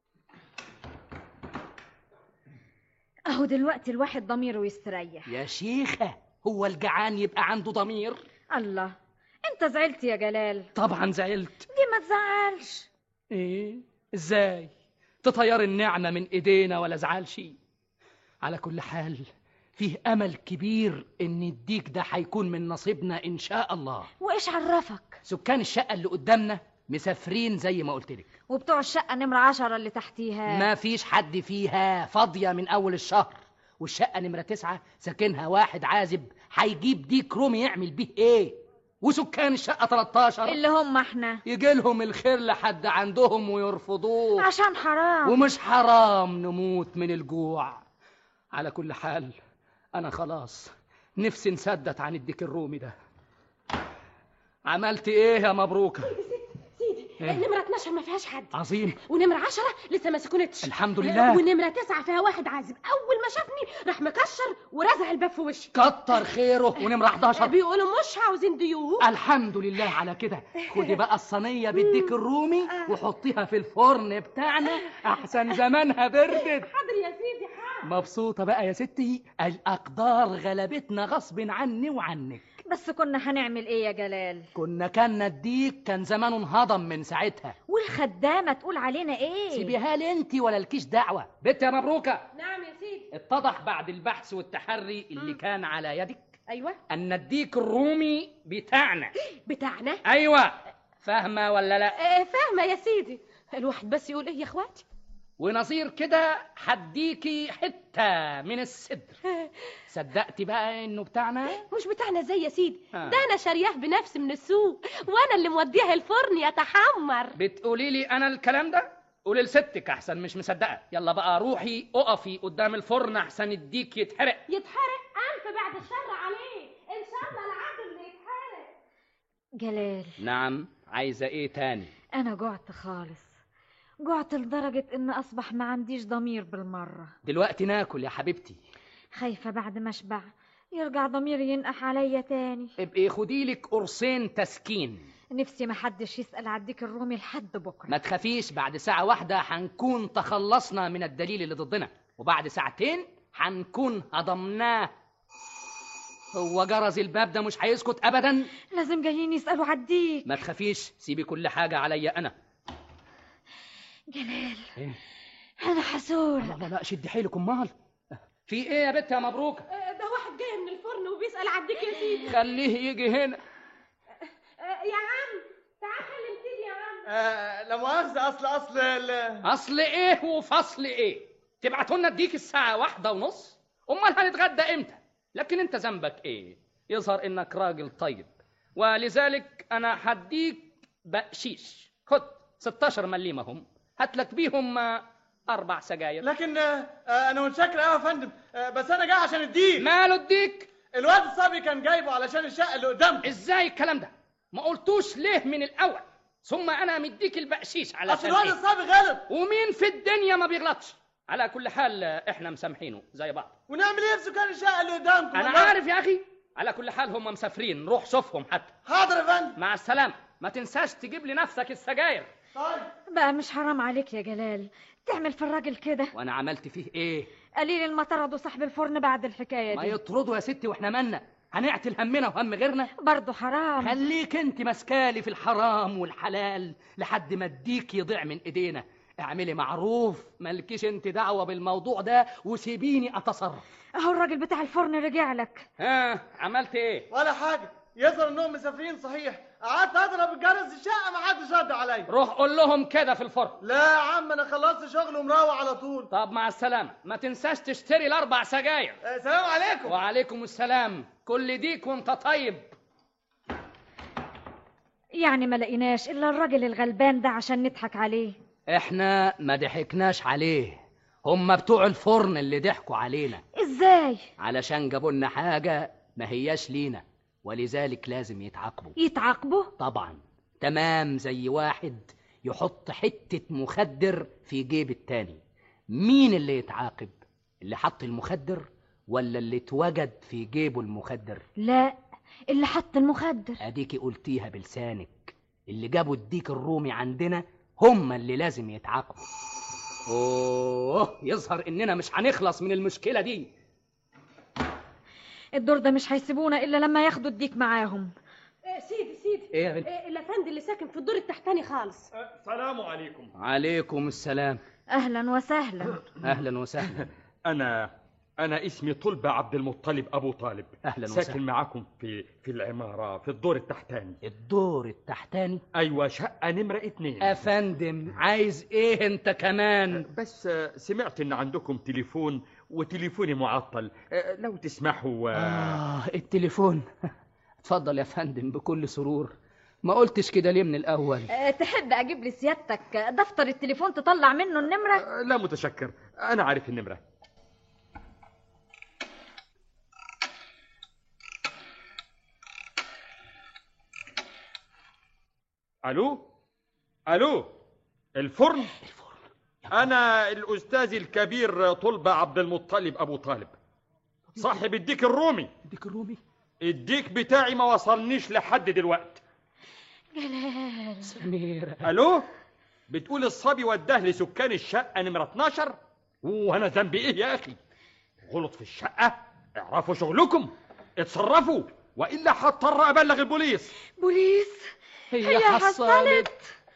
اهو دلوقتي الواحد ضميره يستريح
يا شيخة هو الجعان يبقى عنده ضمير
الله انت زعلت يا جلال
طبعا زعلت
دي ما تزعلش
ايه ازاي تطير النعمة من ايدينا ولا زعل شيء على كل حال فيه امل كبير ان الديك ده هيكون من نصيبنا ان شاء الله
وايش عرفك
سكان الشقة اللي قدامنا مسافرين زي ما قلت لك
وبتوع الشقة نمرة عشرة اللي تحتيها
ما فيش حد فيها فاضية من أول الشهر والشقة نمرة تسعة ساكنها واحد عازب هيجيب ديك رومي يعمل بيه إيه وسكان الشقة 13
اللي هم احنا
يجي لهم الخير لحد عندهم ويرفضوه
عشان حرام
ومش حرام نموت من الجوع على كل حال أنا خلاص نفسي نسدت عن الديك الرومي ده عملت إيه يا مبروكة
سيدي
إيه؟
نمرة 12 ما فيهاش حد
عظيم
ونمرة 10 لسه ما سكنتش
الحمد لله.
ونمرة 9 فيها واحد عازب أول ما شافني راح مكشر ورزع الباب في وشي
كتر خيره ونمرة 11
بيقولوا مش عاوزين ضيوف
الحمد لله على كده خدي بقى الصينية بالديك الرومي وحطيها في الفرن بتاعنا أحسن زمانها بردت
حاضر يا سيدي حاضر
مبسوطة بقى يا ستي الأقدار غلبتنا غصب عني وعنك
بس كنا هنعمل ايه يا جلال
كنا كنا الديك كان زمانه انهضم من ساعتها
والخدامة تقول علينا ايه
سيبيها لي انت ولا لكيش دعوة بنت يا مبروكة
نعم يا سيدي
اتضح بعد البحث والتحري اللي كان على يدك
أيوة
أن الديك الرومي بتاعنا
بتاعنا
أيوة فاهمة ولا لا
آه، فاهمة يا سيدي الواحد بس يقول ايه يا اخواتي
ونصير كده هديكي حتة من الصدر صدقتي بقى انه بتاعنا
مش بتاعنا زي يا سيدي
آه.
ده انا شارياه بنفسي من السوق وانا اللي موديها الفرن يتحمر
بتقولي لي انا الكلام ده قولي لستك احسن مش مصدقه يلا بقى روحي اقفي قدام الفرن احسن الديك يتحرق
يتحرق ألف بعد الشر عليه إن شاء الله العدل اللي يتحرق
جلال
نعم عايزه ايه تاني
انا جعت خالص جعت لدرجة ان اصبح ما عنديش ضمير بالمرة
دلوقتي ناكل يا حبيبتي
خايفة بعد ما اشبع يرجع ضميري ينقح عليا تاني
ابقي خديلك قرصين تسكين
نفسي ما حدش يسأل عديك الرومي لحد بكرة
ما تخافيش بعد ساعة واحدة هنكون تخلصنا من الدليل اللي ضدنا وبعد ساعتين هنكون هضمناه هو جرس الباب ده مش هيسكت ابدا
لازم جايين يسألوا عديك
ما تخافيش سيبي كل حاجة عليا انا
جلال
ايه
انا حسول
لا لا لا شدي حيلك امال في ايه يا بت يا مبروك
آه، ده واحد جاي من الفرن وبيسأل عديك يا سيدي
خليه يجي هنا
آه، يا عم تعال كلم سيدي يا عم
آه لا مؤاخذة أصل أصل ال-
اصل ايه وفصل ايه تبعتوا لنا اديك الساعة واحدة ونص امال هنتغدى امتى لكن انت ذنبك ايه يظهر انك راجل طيب ولذلك انا هديك بقشيش خد 16 مليمة هم هات لك بيهم آه، اربع سجاير
لكن آه آه، أنا متشكر أوي يا فندم آه بس أنا جاي عشان الدين
ماله الديك
الواد الصبي كان جايبه علشان الشقة اللي قدامه
ازاي الكلام ده ما قلتوش ليه من الاول ثم انا مديك البقشيش على
أصل الواد الصبي غلط
ومين في الدنيا ما بيغلطش على كل حال آه، احنا مسامحينه زي بعض
ونعمل إيه في سكان الشقة اللي قدامكم
انا
والله؟
عارف يا اخي على كل حال هم مسافرين روح شوفهم حتى
حاضر يا فندم
مع السلامه ما تنساش تجيب لنفسك السجاير
طيب
بقى مش حرام عليك يا جلال تعمل في الراجل كده
وانا عملت فيه ايه
قليل المطرد وصاحب الفرن بعد الحكاية
ما
دي
يطردوا يا ستي واحنا مالنا هنعتل همنا وهم غيرنا
برضه حرام
خليك انت مسكالي في الحرام والحلال لحد ما الديك يضيع من ايدينا اعملي معروف مالكيش انت دعوه بالموضوع ده وسيبيني اتصرف
اهو الراجل بتاع الفرن رجع لك
ها عملت ايه
ولا حاجه يظهر انهم مسافرين صحيح قعدت اضرب الجرس الشقه ما حدش رد عليا
روح قول لهم كده في الفرن
لا يا عم انا خلصت شغل ومروح على طول
طب مع السلامه ما تنساش تشتري الاربع سجاير
آه، سلام عليكم
وعليكم السلام كل ديك وانت طيب
يعني ما لقيناش الا الراجل الغلبان ده عشان نضحك عليه
احنا ما ضحكناش عليه هم بتوع الفرن اللي ضحكوا علينا
ازاي
علشان جابوا لنا حاجه ما هياش لينا ولذلك لازم يتعاقبوا
يتعاقبوا
طبعا تمام زي واحد يحط حتة مخدر في جيب التاني مين اللي يتعاقب اللي حط المخدر ولا اللي اتوجد في جيبه المخدر
لا اللي حط المخدر
اديكي قلتيها بلسانك اللي جابوا الديك الرومي عندنا هم اللي لازم يتعاقبوا اوه يظهر اننا مش هنخلص من المشكلة دي
الدور ده مش هيسيبونا الا لما ياخدوا الديك معاهم
إيه سيدي سيدي
إيه يا بنت؟
إيه الافندي اللي ساكن في الدور التحتاني خالص
السلام عليكم
عليكم السلام
اهلا وسهلا
اهلا وسهلا
انا انا اسمي طلبة عبد المطلب ابو طالب
أهلاً
ساكن
وسهلاً.
معاكم في في العمارة في الدور التحتاني
الدور التحتاني
ايوه شقة نمرة اتنين
افندم عايز ايه انت كمان
بس آه، سمعت ان عندكم تليفون وتليفوني معطل آه، لو تسمحوا آه،
آه التليفون اتفضل يا فندم بكل سرور ما قلتش كده ليه من الأول
أه تحب اجيب لي سيادتك دفتر التليفون تطلع منه النمره
آه، لا متشكر انا عارف النمرة الو الو الفرن انا الاستاذ الكبير طلبة عبد المطلب ابو طالب صاحب الديك الرومي
الديك الرومي
الديك بتاعي ما وصلنيش لحد دلوقتي
جلال
سميرة
الو بتقول الصبي وداه لسكان الشقه نمره 12 وانا ذنبي ايه يا اخي غلط في الشقه اعرفوا شغلكم اتصرفوا والا هضطر ابلغ البوليس
بوليس
هي,
هي حصلت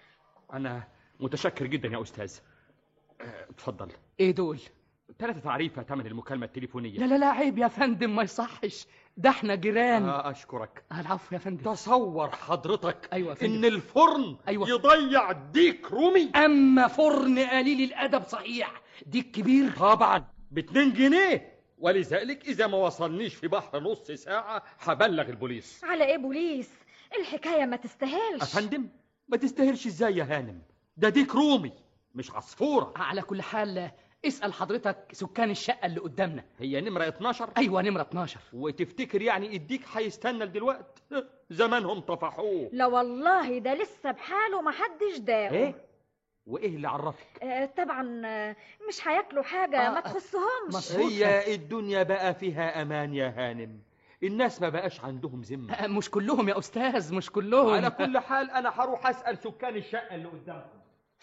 انا متشكر جدا يا استاذ اه، اتفضل
ايه دول
ثلاثة تعريفة ثمن المكالمة التليفونية
لا لا لا عيب يا فندم ما يصحش ده احنا جيران
آه أشكرك
العفو يا فندم
تصور حضرتك
أيوة يا فندم.
إن الفرن
أيوة.
يضيع ديك رومي
اما فرن قليل الادب صحيح ديك كبير
طبعا باتنين جنيه ولذلك إذا ما وصلنيش في بحر نص ساعة هبلغ البوليس
على ايه بوليس الحكايه ما تستاهلش
أفندم ما تستاهلش إزاي يا هانم ده ديك رومي مش عصفورة
على كل حال اسأل حضرتك سكان الشقة اللي قدامنا
هي نمرة 12
أيوة نمرة 12
وتفتكر يعني الديك هيستنى لدلوقت زمانهم طفحوه
لا والله ده لسه بحاله ما حدش داقه
ايه وايه اللي عرفك
آه طبعا آه، مش هياكلوا حاجه
آه،
ما تخصهمش
مظبوط.
هي الدنيا بقى فيها امان يا هانم الناس ما بقاش عندهم ذمه
آه، مش كلهم يا أستاذ مش كلهم
على كل حال انا هروح اسال سكان الشقه اللي قدامكم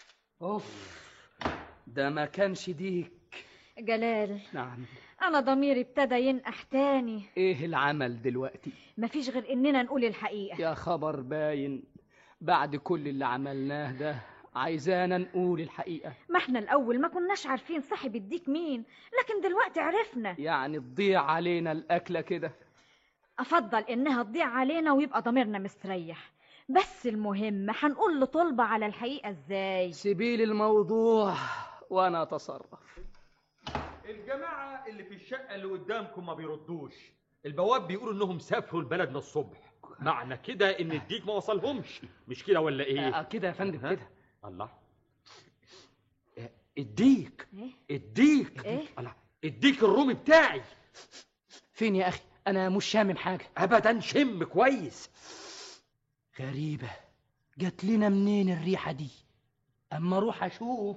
أوف ده ما كانش ديك
جلال
نعم
انا ضميري ابتدى ينقح تاني
إيه العمل دلوقتي
مفيش غير اننا نقول الحقيقه
يا خبر باين بعد كل اللي عملناه ده عايزانا نقول الحقيقة
ما احنا الاول ما كناش عارفين صاحب الديك مين لكن دلوقتي عرفنا
يعني تضيع علينا الأكلة كده
افضل انها تضيع علينا ويبقى ضميرنا مستريح بس المهم هنقول لطلبة على الحقيقة ازاي
سيبيلي الموضوع وأنا أتصرف
الجماعه اللي في الشقه اللي قدامكم ما بيردوش البواب بيقولوا انهم سافروا البلد من الصبح معنى كده ان الديك ما وصلهمش مش كده ولا ايه
آه، كده يا فندم
ها؟
كده
الله آه، الديك
ايه
الديك
إيه؟
الله الديك الرومي بتاعي
فين يا أخي أنا مش شامم حاجة
ابدا شم كويس
غريبة جات لنا منين الريحة دي أما أروح أشوف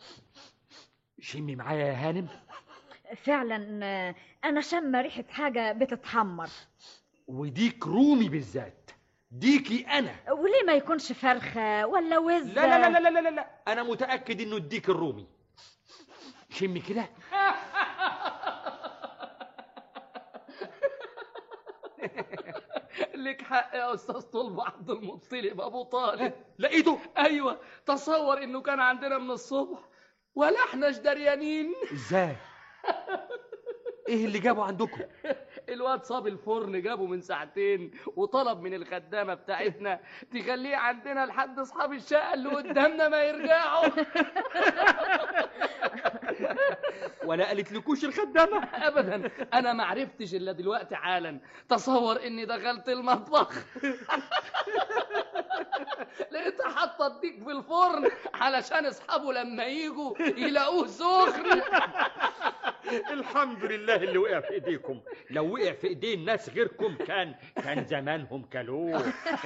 شمي معايا يا هانم
فعلا آه، انا شامه ريحه حاجه بتتحمر
وديك رومي بالذات ديكي انا
وليه ما يكونش فرخه ولا وزه
لا لا لا لا لا لا, لا. انا متاكد انه الديك الرومي شمي كده
لك حق يا استاذ طلب عبد المطلب ابو طالب
لقيته
ايوه تصور انه كان عندنا من الصبح ولا احناش دريانين
ازاي ايه اللي جابه عندكم
الواد صاب الفرن جابه من ساعتين وطلب من الخدامه بتاعتنا تخليه عندنا لحد اصحاب الشقه اللي قدامنا ما يرجعوا
ولا قالت لكوش الخدامه
ابدا انا ما عرفتش الا دلوقتي حالا تصور اني دخلت المطبخ لقيتها حاطه الديك في الفرن علشان اصحابه لما يجوا يلاقوه سخن
الحمد لله اللي وقع في ايديكم لو وقع في ايدين ناس غيركم كان كان زمانهم كلوه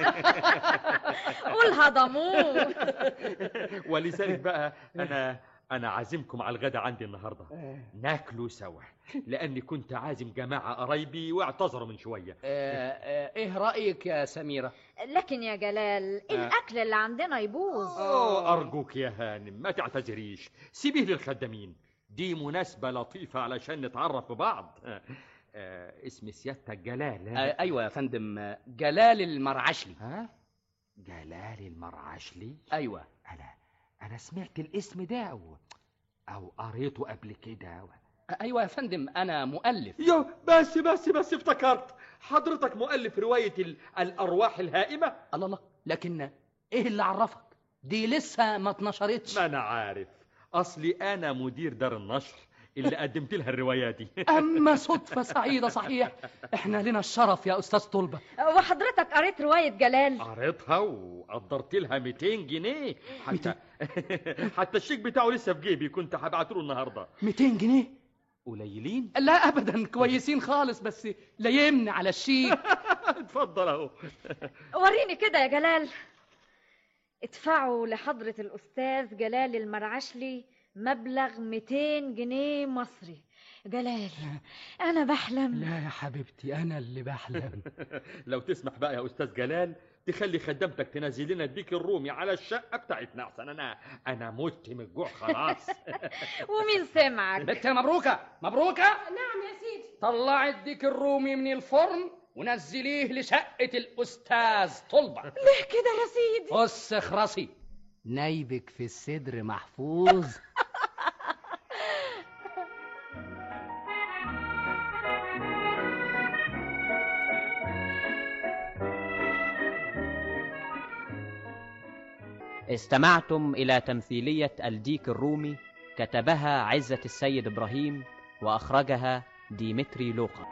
قول هضموه
ولذلك بقى انا انا عازمكم على الغدا عندي النهارده ناكلوا سوا لاني كنت عازم جماعه قرايبي واعتذروا من شويه
آه، آه، ايه رايك يا سميره
لكن يا جلال الاكل اللي عندنا يبوظ
أوه أرجوك يا هانم ما تعتذريش سيبيه للخدامين دي مناسبة لطيفة علشان نتعرف ببعض آه، آه، اسم سيادتك جلال ها؟
آه، ايوه يا فندم آه، جلال المرعشلي
ها جلال المرعشلي
ايوه
أنا أنا سمعت الاسم ده أو أو قريته قبل كده
آه، ايوه يا فندم انا مؤلف
يو بس بس بس افتكرت حضرتك مؤلف رواية ال- الأرواح الهائمة
الله الله لكن ايه اللي عرفك دي لسه ما اتنشرتش
ما أنا عارف أصلي أنا مدير دار النشر اللي قدمت لها الرواية دي
اما صدفه سعيده صحيح احنا لنا الشرف يا استاذ طلبه
وحضرتك قريت رواية جلال
قريتها وقدرت لها 200 جنيه حتى حتى الشيك بتاعه لسه في جيبي كنت هبعته له النهارده
200 جنيه
قليلين
لا ابدا كويسين خالص بس لا يمنع على الشيك
اتفضل اهو
وريني كده يا جلال ادفعوا لحضرة الأستاذ جلال المرعشلي مبلغ 200 جنيه مصري جلال أنا بحلم
لا يا حبيبتي انا اللي بحلم
لو تسمح بقى يا استاذ جلال تخلي خدامتك تنزل لنا الديك الرومي على الشقه بتاعتنا احسن انا انا مت من الجوع خلاص
ومين سمعك
بنت مبروكه مبروكه
نعم يا سيدي
طلعي الديك الرومي من الفرن ونزليه لشقه الاستاذ طلبه
ليه كده يا سيدي
بص اخرسي نايبك في الصدر محفوظ
استمعتم إلى تمثيلية الديك الرومي كتبها عزة السيد إبراهيم وأخرجها ديمتري لوقا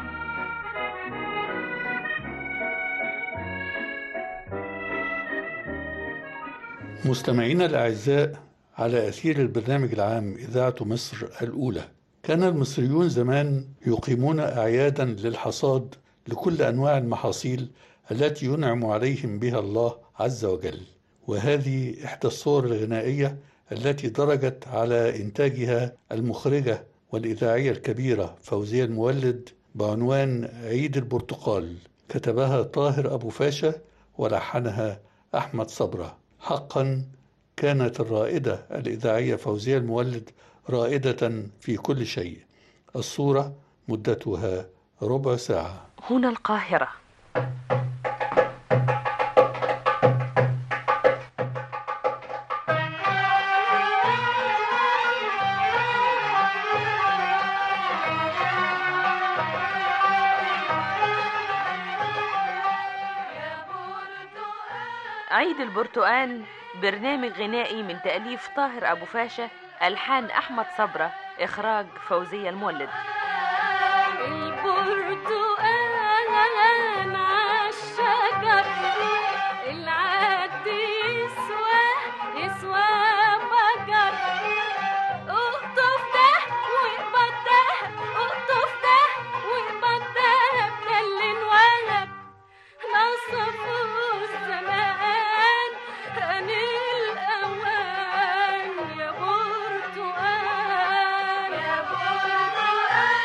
مستمعينا الأعزاء على أثير البرنامج العام إذاعة مصر الأولى كان المصريون زمان يقيمون أعيادا للحصاد لكل أنواع المحاصيل التي ينعم عليهم بها الله عز وجل وهذه إحدى الصور الغنائية التي درجت على إنتاجها المخرجة والإذاعية الكبيرة فوزية المولد بعنوان عيد البرتقال كتبها طاهر أبو فاشا ولحنها أحمد صبرة حقا كانت الرائدة الإذاعية فوزية المولد رائدة في كل شيء الصورة مدتها ربع ساعة
هنا القاهرة عيد البرتقال برنامج غنائي من تأليف طاهر أبو فاشا ألحان أحمد صبرة إخراج فوزية المولد
البرتقال عالشجر العد يسوى يسوى بجر اقطف ده واقبض ده اقطف ده واقبض ده بكل انولد نصفوا الزمان أن الأوان يا برتقال يا برتقال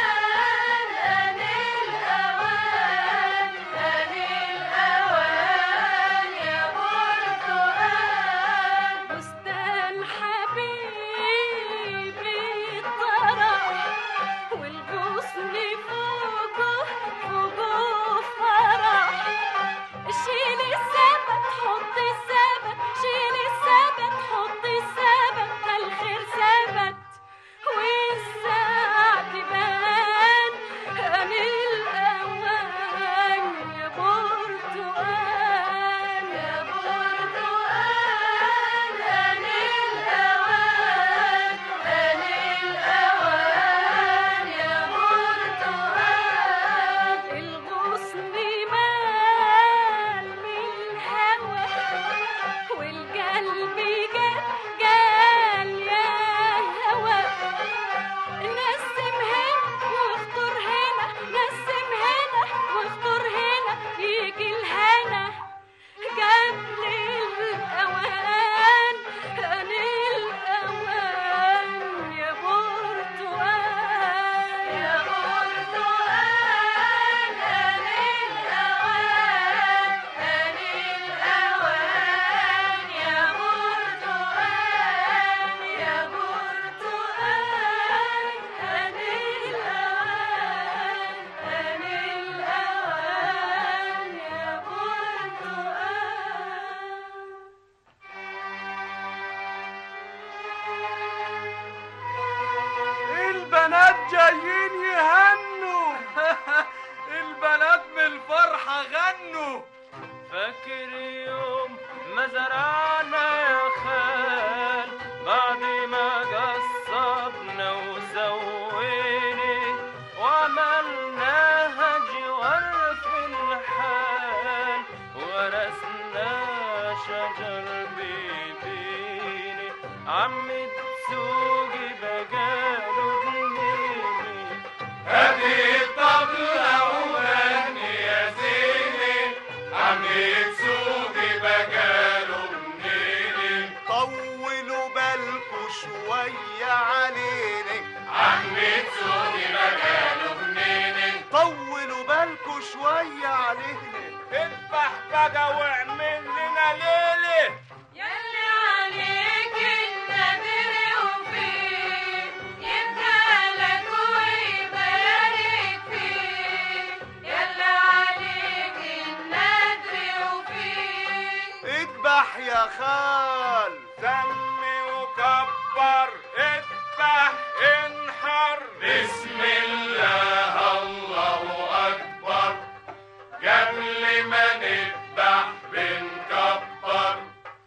جايين يهنوا البنات من الفرحة غنوا فاكر يوم ما زرعنا يا خال بعد ما قصبنا وسوينا وعملناها جوار في الحال ورثنا شجر بيدينا عم تسوقي بقاله جنيني هذه الطبلة وغني يا زيني عم تسوقي بقاله منيني
طولوا بالكوا شوية علينا
عم تسوقي بقاله منيني
طولوا بالكوا شوية علينا
اذبح بقى واعمل لنا ليلة
يلي عليك النذر وفيه يبقى لك ويبارك فيه يلي عليك النذر وفيه
اذبح يا خال
سمي وكبر اذبح انحر بسم الله الله اكبر قبل ما نذبح بنكبر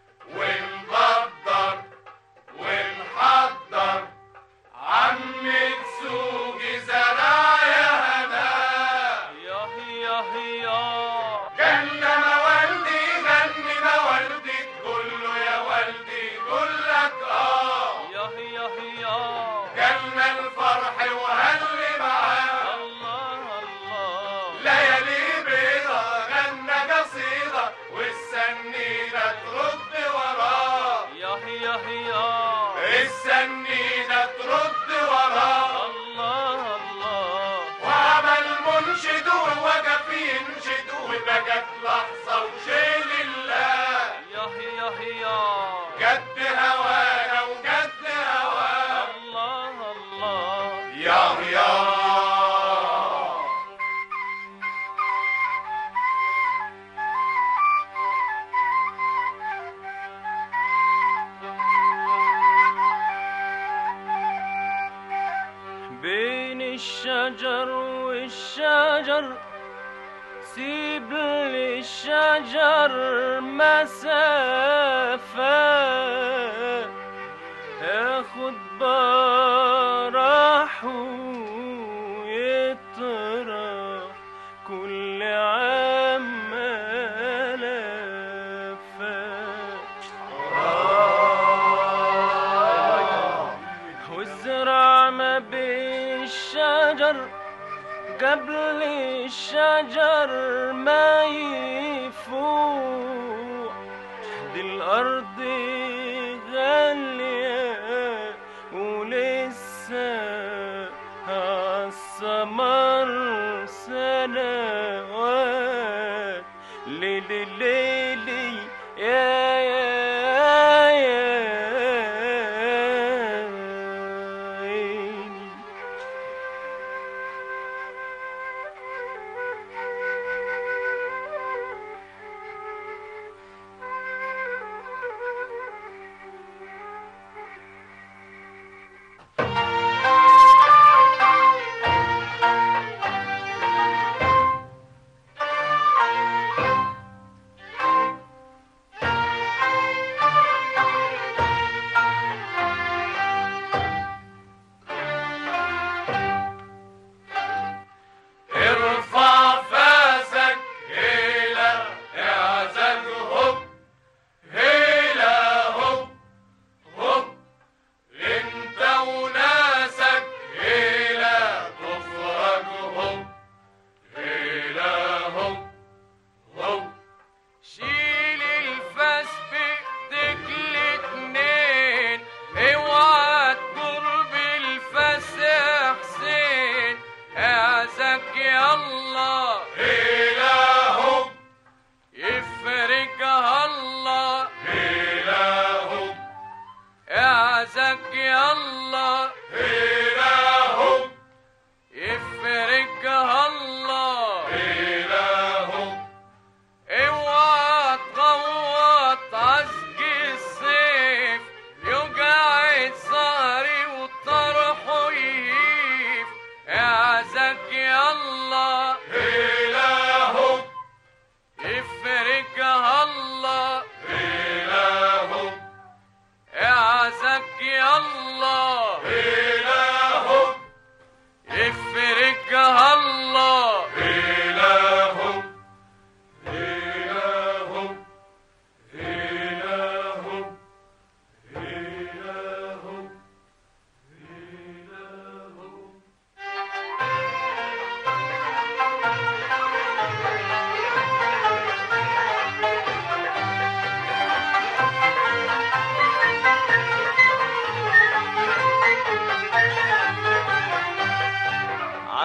ونقدر ونحضر عم تسوقي زرايا هنا يا يا يا جنة ما والدي غني ما والدي تقول له يا والدي يقول لك اه يا يا يا جنة الفرح وهلي معاه الله الله ليالي بيضة غنى قصيدة والسنينة ترد وراه يا يا يا السنينة ترد وراه الله الله وعمل منشد ووقف ينشد وبقت لحظة وشيل الله يا يا يا قد هوانا وقد هواه الله الله يا يا بين الشجر والشجر سيب للشجر مسافة ياخد براحه ويطرح كل عام والزرع ما بين الشجر قبل الشجر ما يفوق دي الأرض غالية ولسه عالثمر سنوات ليلي ليلي يا يا يا عيني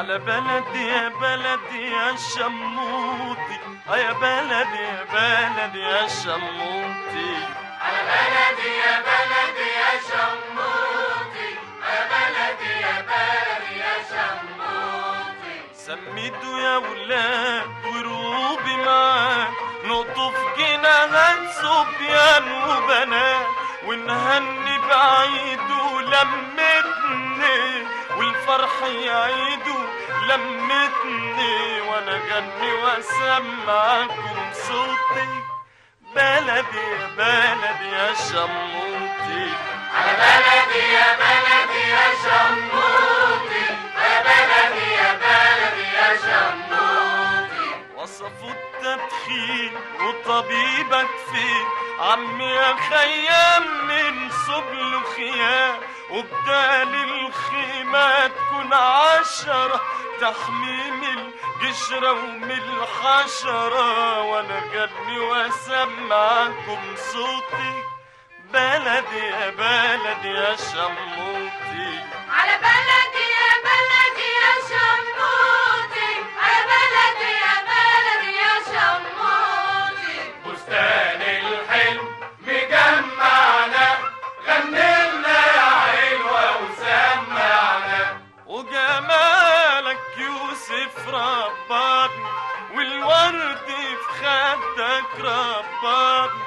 على بلدي يا بلدي يا شموطي آه يا بلدي يا بلدي يا شموطي
على بلدي يا بلدي يا شموطي يا بلدي يا بلدي يا شموطي
سميتوا يا ولاد وروبي معاك نقطف جناهات صبيان وبنات ونهني بعيد ولمتني والفرح يعيد لمتني وانا غني واسمعكم صوتي بلدي يا بلدي يا شموتي
على بلدي يا بلدي يا شموطي يا بلدي يا بلدي يا شموطي
وصفوا التدخين وطبيبك فين عمي يا خيام من صبل خيام وبدال الخيمة تكون عشرة تحميم القشرة ومن الحشرة وانا غني واسمعكم صوتي بلدي يا بلدي يا شموتي
على بلدي يا بلدي يا شموطي يا بلدي يا بلدي يا شموطي
بستان الحلم مجمعنا غنينا يا حلوة وسمعنا وجمالك يوسف رباني والورد في خدك رباني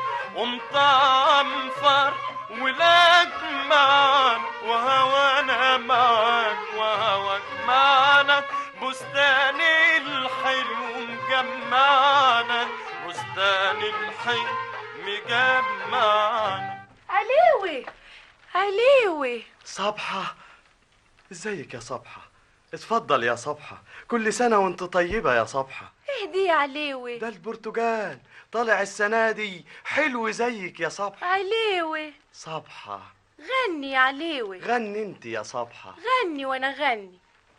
ومطعم فرح ولك معانا وهوانا معاك وهواك معانا بستان الحلو مجمعنا بستان الحلو مجمعنا
عليوي عليوي
صبحة ازيك يا صبحة اتفضل يا صبحة كل سنة وانت طيبة يا صبحة
اهدي يا عليوي
ده البرتقال طالع السنة دي حلو زيك يا صبحة
عليوي
صبحة
غني يا عليوي
غني انت يا صبحة
غني وانا غني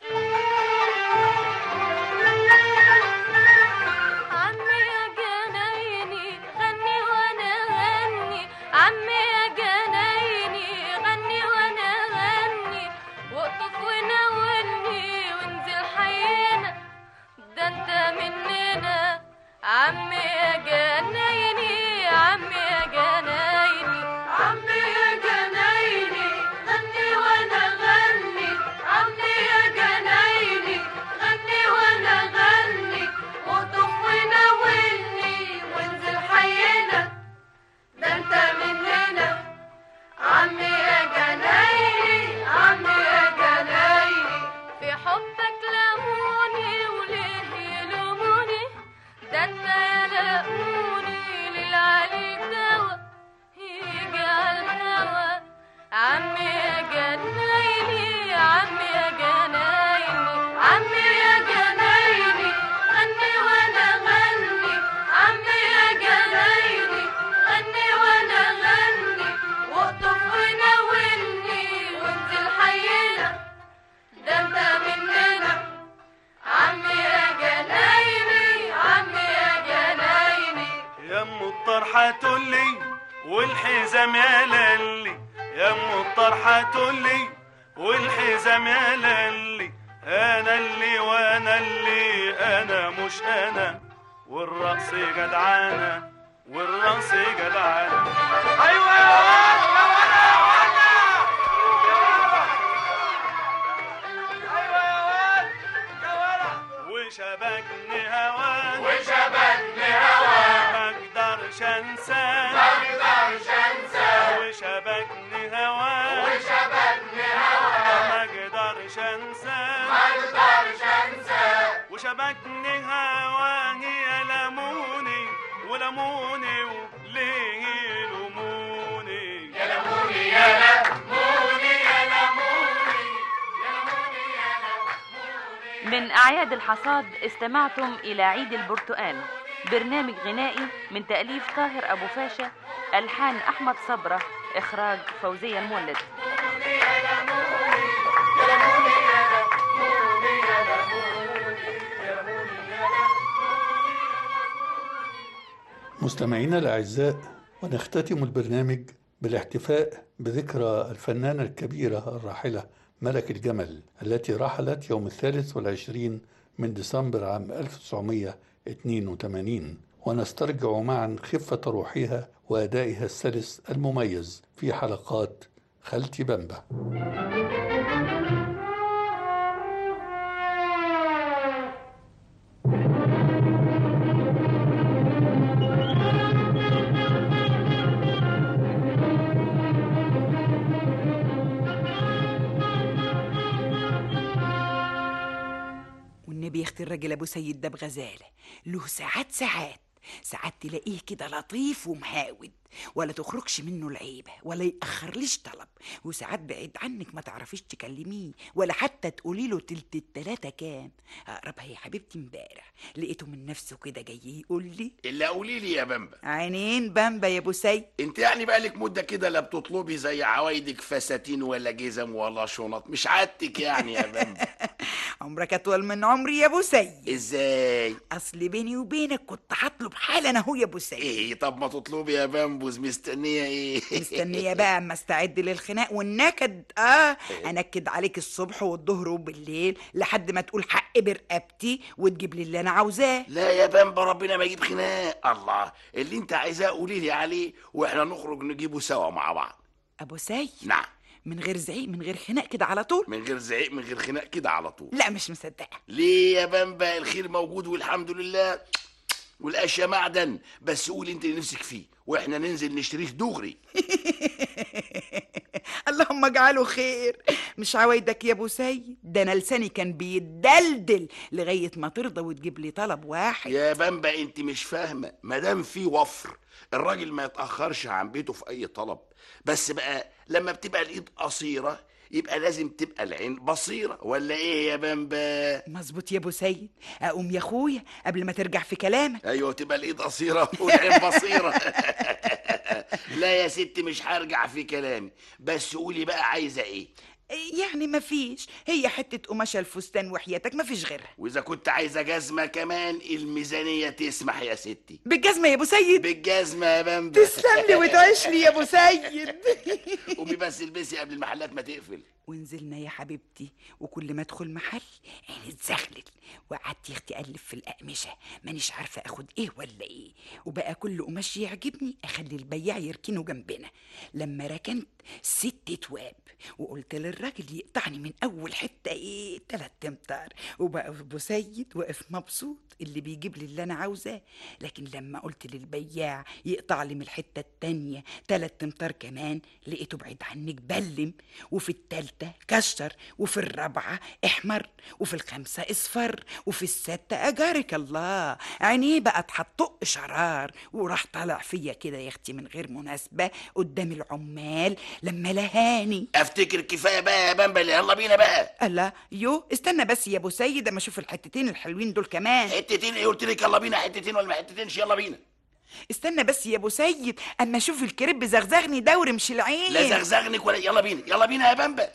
عمي يا جنايني غني وانا غني عمي يا جنايني غني وانا غني واقطف وناولني وانزل حينا ده انت مننا عمي يا جنايني عمي يا جنايني عمي يا جنايني غني وانا غني عمي يا جنايني غني وانا غني واقطف وناولني وانزل حينا ده انت مننا عمي يا جنايني عمي يا جنايني في حبك لموني وليه يلوموني ده انت يا لقوني للعلي دوا يجي على الهوا عمي يا جنايني عمي يا جنايني عمي يا جنايني غني وانا غني عمي يا جنايني غني وانا غني واقطف وناولني وانزل حينا ده انت مننا عمي يا جنايني عمي يا جنايني
يا ام الطرحة تقولي والحزام يا للي يا ام الطرحة تقولي والحزام يا للي انا اللي وانا اللي انا مش انا والرقص جدعانة والرقص جدعانة ايوه يا ولد يا ولد ايوه يا ولد يا ولد وشبكني هواك
وشبكني هواك
ما اقدرش انساك
ما اقدرش انساك
وشبكني هواك
وشبكني هواك
ما اقدرش انساك
ما اقدرش انساك
وشبكني هواك يا لموني ولموني وليه يلوموني
يا لموني يا لموني يا لموني يا لموني يا لموني
من أعياد الحصاد استمعتم إلى عيد البرتقال برنامج غنائي من تأليف طاهر أبو فاشا ألحان أحمد صبرة إخراج فوزية المولد
مستمعينا الأعزاء ونختتم البرنامج بالاحتفاء بذكرى الفنانة الكبيرة الراحلة ملك الجمل التي رحلت يوم الثالث والعشرين من ديسمبر عام 1982 ونسترجع معا خفة روحها وأدائها السلس المميز في حلقات خالتي بامبا
والنبي يختي الراجل ابو سيد ده بغزاله له ساعات ساعات ساعات تلاقيه كده لطيف ومهاود ولا تخرجش منه العيبه ولا ياخرليش طلب وساعات بعيد عنك ما تعرفيش تكلميه ولا حتى تقولي له تلت التلاته كام اقربها يا حبيبتي امبارح لقيته من نفسه كده جاي يقول لي
الا قولي لي يا بامبا
عينين بامبا يا ابو سيد
انت يعني بقالك مده كده لا بتطلبي زي عوايدك فساتين ولا جزم ولا شنط مش عادتك يعني يا بامبا
عمرك اطول من عمري يا ابو سيد
ازاي
اصل بيني وبينك كنت هطلب حالا اهو يا ابو سيد
ايه طب ما تطلبي يا بامبوز مستنيه ايه
مستنيه بقى اما استعد للخناق والنكد اه انكد عليك الصبح والظهر وبالليل لحد ما تقول حق برقبتي وتجيب لي اللي انا عاوزاه
لا يا بامبا ربنا ما يجيب خناق الله اللي انت عايزاه قولي لي عليه واحنا نخرج نجيبه سوا مع بعض
ابو سيد
نعم
من غير زعيق من غير خناق كده على طول
من غير زعيق من غير خناق كده على طول
لا مش مصدقه
ليه يا بامبا الخير موجود والحمد لله والاشياء معدن بس قولي انت اللي نفسك فيه واحنا ننزل نشتريه دغري
اللهم اجعله خير مش عوايدك يا ابو سيد ده انا لساني كان بيدلدل لغايه ما ترضى وتجيب لي طلب واحد
يا بامبا انت مش فاهمه ما دام في وفر الراجل ما يتاخرش عن بيته في اي طلب بس بقى لما بتبقى الايد قصيره يبقى لازم تبقى العين بصيره ولا ايه يا بامبا
مظبوط يا ابو سيد اقوم يا اخويا قبل ما ترجع في كلامك
ايوه تبقى الايد قصيره والعين بصيره لا يا ستي مش هرجع في كلامي بس قولي بقى عايزه ايه
يعني مفيش هي حته قماشه الفستان وحياتك مفيش غيرها
واذا كنت عايزه جزمه كمان الميزانيه تسمح يا ستي
بالجزمه يا ابو سيد
بالجزمه يا بامبا
تسلم لي وتعيش لي يا ابو سيد
قومي بس البسي قبل المحلات ما تقفل
ونزلنا يا حبيبتي وكل ما ادخل محل عيني تزغلل وقعدت يا اختي اقلب في الاقمشه مانيش عارفه اخد ايه ولا ايه وبقى كل قماش يعجبني اخلي البياع يركنه جنبنا لما ركنت ست تواب وقلت للراجل يقطعني من اول حته ايه تلات امتار وبقى ابو سيد واقف مبسوط اللي بيجيب لي اللي انا عاوزاه لكن لما قلت للبياع يقطع لي من الحته التانيه تلات امتار كمان لقيته بعيد عنك بلم وفي التالتة كشر وفي الرابعة احمر وفي الخامسة اصفر وفي الستة اجارك الله عينيه بقى تحطق شرار وراح طالع فيا كده يا اختي من غير مناسبة قدام العمال لما لهاني
افتكر كفايه بقى يا بامبا يلا بينا بقى
الله يو استنى بس يا ابو سيد اما اشوف الحتتين الحلوين دول كمان
حتتين ايه قلت لك يلا بينا حتتين ولا ما حتتينش يلا بينا
استنى بس يا ابو سيد اما اشوف الكريب زغزغني دوري مش العين
لا زغزغنك ولا يلا بينا يلا بينا يا بامبا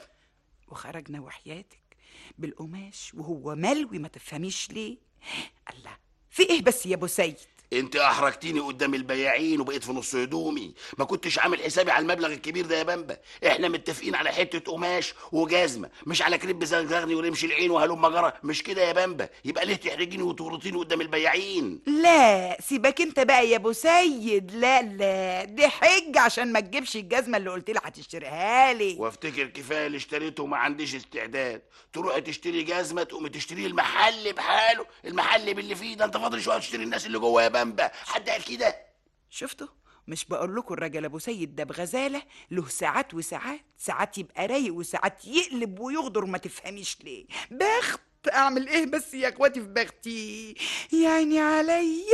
وخرجنا وحياتك بالقماش وهو ملوي ما تفهميش ليه الله في ايه بس يا ابو سيد
انت احرجتيني قدام البياعين وبقيت في نص هدومي ما كنتش عامل حسابي على المبلغ الكبير ده يا بامبا احنا متفقين على حته قماش وجزمه مش على كريب زغزغني ورمش العين وهلم جرى مش كده يا بامبا يبقى ليه تحرجيني وتورطيني قدام البياعين
لا سيبك انت بقى يا ابو سيد لا لا دي حجه عشان ما تجيبش الجزمه اللي قلت لي هتشتريها لي
وافتكر كفايه اللي اشتريته وما عنديش استعداد تروحي تشتري جزمه تقومي تشتري المحل بحاله المحل باللي فيه ده انت فاضل شويه تشتري الناس اللي جوه يا بامبا حد قال كده
شفتوا مش بقول لكم الراجل ابو سيد ده بغزاله له ساعات وساعات ساعات يبقى رايق وساعات يقلب ويغدر ما تفهميش ليه بخت اعمل ايه بس يا اخواتي في بختي يا عيني عليا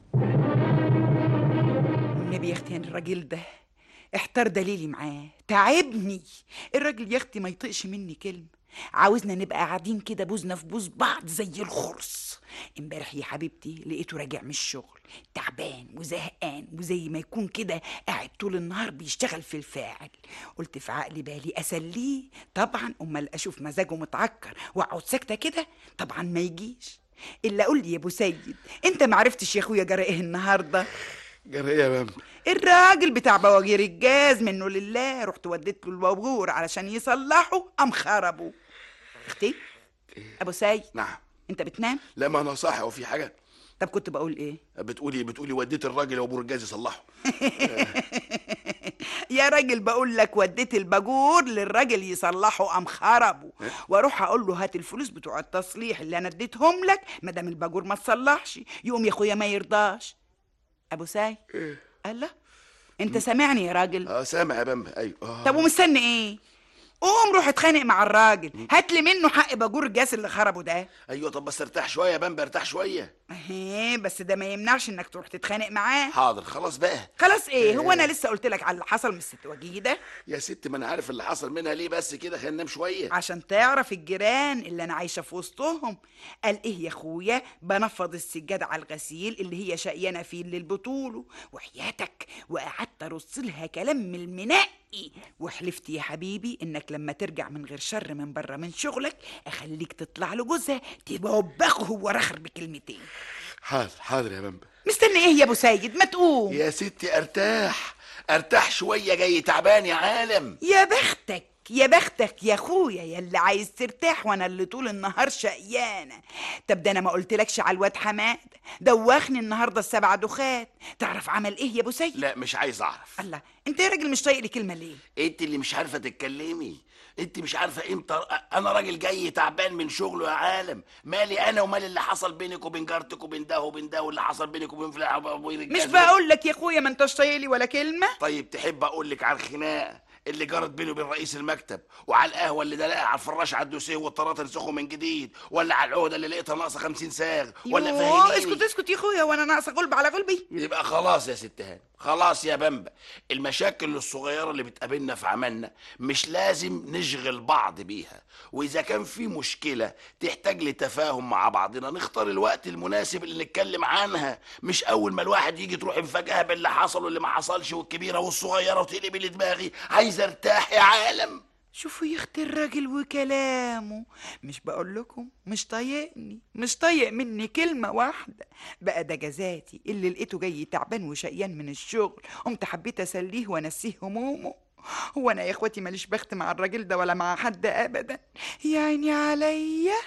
والنبي يا اختي أنا الراجل ده احتار دليلي معاه تعبني الراجل يا اختي ما يطقش مني كلمه عاوزنا نبقى قاعدين كده بوزنا في بوز بعض زي الخرص امبارح يا حبيبتي لقيته راجع من الشغل تعبان وزهقان وزي ما يكون كده قاعد طول النهار بيشتغل في الفاعل قلت في عقلي بالي اسليه طبعا امال اشوف مزاجه متعكر واقعد ساكته كده طبعا ما يجيش الا قول لي يا ابو سيد انت ما عرفتش يا اخويا جرى ايه النهارده
جرى ايه يا بامبا
الراجل بتاع بواجير الجاز منه لله رحت وديت له البابور علشان يصلحه قام خربه اختي ابو سيد
نعم
انت بتنام
لا ما انا صاحي هو في حاجه
طب كنت بقول ايه
بتقولي بتقولي وديت الراجل ابو الجاز يصلحه
يا راجل بقول لك وديت الباجور للراجل يصلحه قام خربه واروح اقول له هات الفلوس بتوع التصليح اللي انا اديتهم لك ما دام الباجور ما تصلحش يقوم يا اخويا ما يرضاش ابو ساي الله انت سامعني يا راجل
اه سامع يا بامبا ايوه آه.
طب ومستني ايه قوم روح اتخانق مع الراجل هات لي منه حق باجور الجاس اللي خربه ده
ايوه طب بس ارتاح شويه يا بامبا ارتاح شويه
اهي بس ده ما يمنعش انك تروح تتخانق معاه
حاضر خلاص بقى
خلاص ايه هو انا لسه قلت لك على اللي حصل من الست وجيده
يا ست ما انا عارف اللي حصل منها ليه بس كده خلينا ننام شويه
عشان تعرف الجيران اللي انا عايشه في وسطهم قال ايه يا اخويا بنفض السجاد على الغسيل اللي هي شقيانه فيه اللي البطوله وحياتك وقعدت ارص لها كلام من المنقي وحلفت يا حبيبي انك لما ترجع من غير شر من بره من شغلك اخليك تطلع له جوزها توبخه هو رخر بكلمتين
حاضر حاضر يا بامبا
مستني ايه يا ابو سيد ما تقوم
يا ستي ارتاح ارتاح شويه جاي تعبان يا عالم
يا بختك يا بختك يا اخويا يا اللي عايز ترتاح وانا اللي طول النهار شقيانه طب ده انا ما قلتلكش على الواد حماد دوخني النهارده السبع دخات تعرف عمل ايه يا ابو سيد
لا مش عايز اعرف
الله انت يا راجل مش طايق لي كلمه ليه
انت اللي مش عارفه تتكلمي انت مش عارفه امتى انا راجل جاي تعبان من شغله يا عالم مالي انا ومال اللي حصل بينك وبين جارتك وبين ده وبين ده واللي حصل بينك وبين فلان ابوي
مش بقول لك يا اخويا ما انتش طايق لي ولا كلمه
طيب تحب اقول لك على الخناقه اللي جرت بيني وبين رئيس المكتب وعلى القهوه اللي دلقها على الفراش على الدوسيه والطراطه نسخه من جديد ولا على العقده اللي لقيتها ناقصه 50 ساغ ولا
يوه،
فاهميني
اسكت اسكت يا اخويا وانا ناقصه غلب على غلبي
يبقى خلاص يا ست هانم خلاص يا بامبا المشاكل الصغيرة اللي بتقابلنا في عملنا مش لازم نشغل بعض بيها وإذا كان في مشكلة تحتاج لتفاهم مع بعضنا نختار الوقت المناسب اللي نتكلم عنها مش أول ما الواحد يجي تروح مفاجأة باللي حصل واللي ما حصلش والكبيرة والصغيرة وتقلب لي دماغي عايز ارتاح يا عالم
شوفوا يا اختي الراجل وكلامه مش بقول لكم مش طايقني مش طايق مني كلمة واحدة بقى ده جزاتي اللي لقيته جاي تعبان وشقيان من الشغل قمت حبيت اسليه وانسيه همومه هو انا يا اخواتي ماليش بخت مع الراجل ده ولا مع حد ابدا يا عيني عليا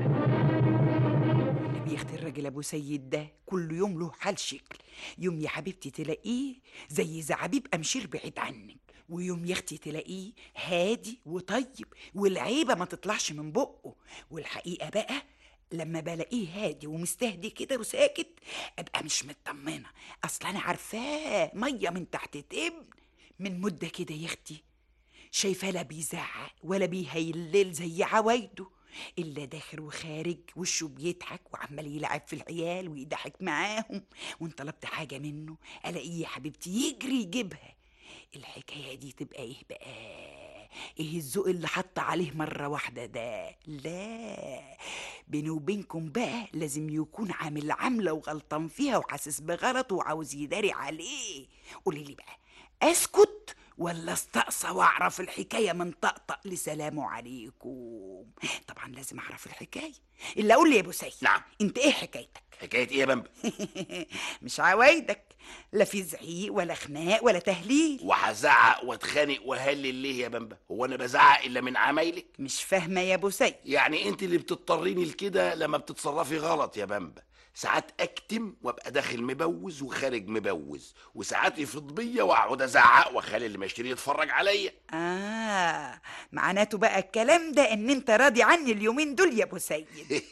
النبي يا اختي الراجل ابو سيد ده كل يوم له حال شكل يوم يا حبيبتي تلاقيه زي زعابيب امشير بعيد عنك ويوم يا اختي تلاقيه هادي وطيب والعيبه ما تطلعش من بقه والحقيقه بقى لما بلاقيه هادي ومستهدي كده وساكت ابقى مش مطمنه اصل انا عارفاه ميه من تحت تبن من مده كده يا اختي شايفاه لا بيزعق ولا بيهيلل زي عوايده إلا داخل وخارج وشه بيضحك وعمال يلعب في العيال ويضحك معاهم وان طلبت حاجة منه ألاقيه يا حبيبتي يجري يجيبها الحكاية دي تبقى إيه بقى إيه الذوق اللي حط عليه مرة واحدة ده لا بيني وبينكم بقى لازم يكون عامل عاملة وغلطان فيها وحاسس بغلط وعاوز يداري عليه قولي لي بقى أسكت ولا استقصى واعرف الحكايه من طقطق لسلام عليكم طبعا لازم اعرف الحكايه الا قول لي يا ابو سيد
نعم
انت ايه حكايتك
حكاية ايه يا بامبا
مش عوايدك لا في زعيق ولا خناق ولا تهليل
وهزعق واتخانق وهلل ليه يا بامبا هو انا بزعق الا من عمايلك
مش فاهمه يا ابو سيد
يعني انت اللي بتضطريني لكده لما بتتصرفي غلط يا بامبا ساعات اكتم وابقى داخل مبوز وخارج مبوز وساعات يفض بيا واقعد ازعق واخلي اللي مشتري يتفرج عليا
اه معناته بقى الكلام ده ان انت راضي عني اليومين دول يا ابو سيد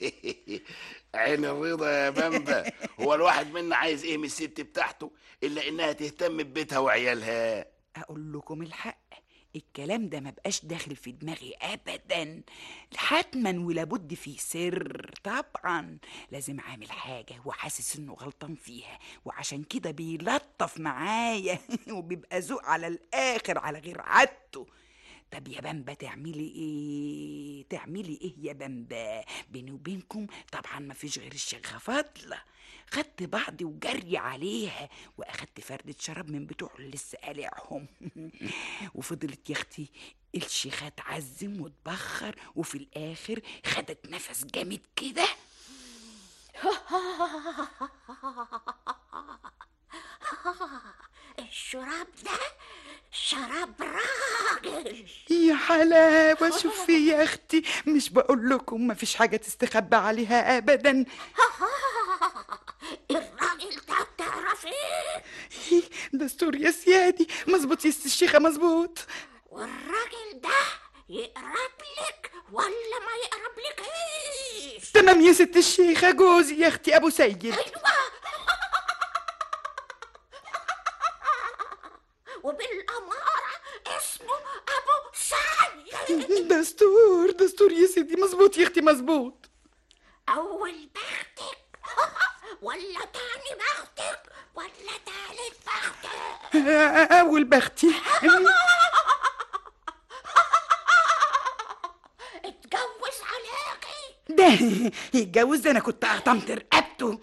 عين الرضا يا بامبا هو الواحد منا عايز ايه من الست بتاعته الا انها تهتم ببيتها وعيالها
اقول لكم الحق الكلام ده ما بقاش داخل في دماغي ابدا حتما ولابد فيه سر طبعا لازم عامل حاجه وحاسس انه غلطان فيها وعشان كده بيلطف معايا وبيبقى ذوق على الاخر على غير عادته طب يا بامبا تعملي ايه تعملي ايه يا بامبا بيني وبينكم طبعا ما فيش غير الشيخه فاضله خدت بعضي وجري عليها واخدت فردة شراب من بتوع اللي لسه قالعهم وفضلت يا اختي الشيخة تعزم وتبخر وفي الاخر خدت نفس جامد كده
الشراب ده شراب راجل
يا حلاوة شوفي يا أختي مش بقول لكم مفيش حاجة تستخبى عليها أبدا
الراجل ده بتعرفيه
دستور يا سيادي مظبوط يا ست الشيخة مظبوط
والراجل ده يقرب لك ولا ما يقرب لكيش
تمام يا ست الشيخة جوزي يا أختي أبو سيد
وبالأمارة اسمه أبو سعيد
دستور دستور يا سيدي مظبوط يا أختي مظبوط
أول بختك ولا تاني بختك ولا تالت بختك
أول بختي
اتجوز عليكي
ده يتجوز ده أنا كنت قطمت رقبته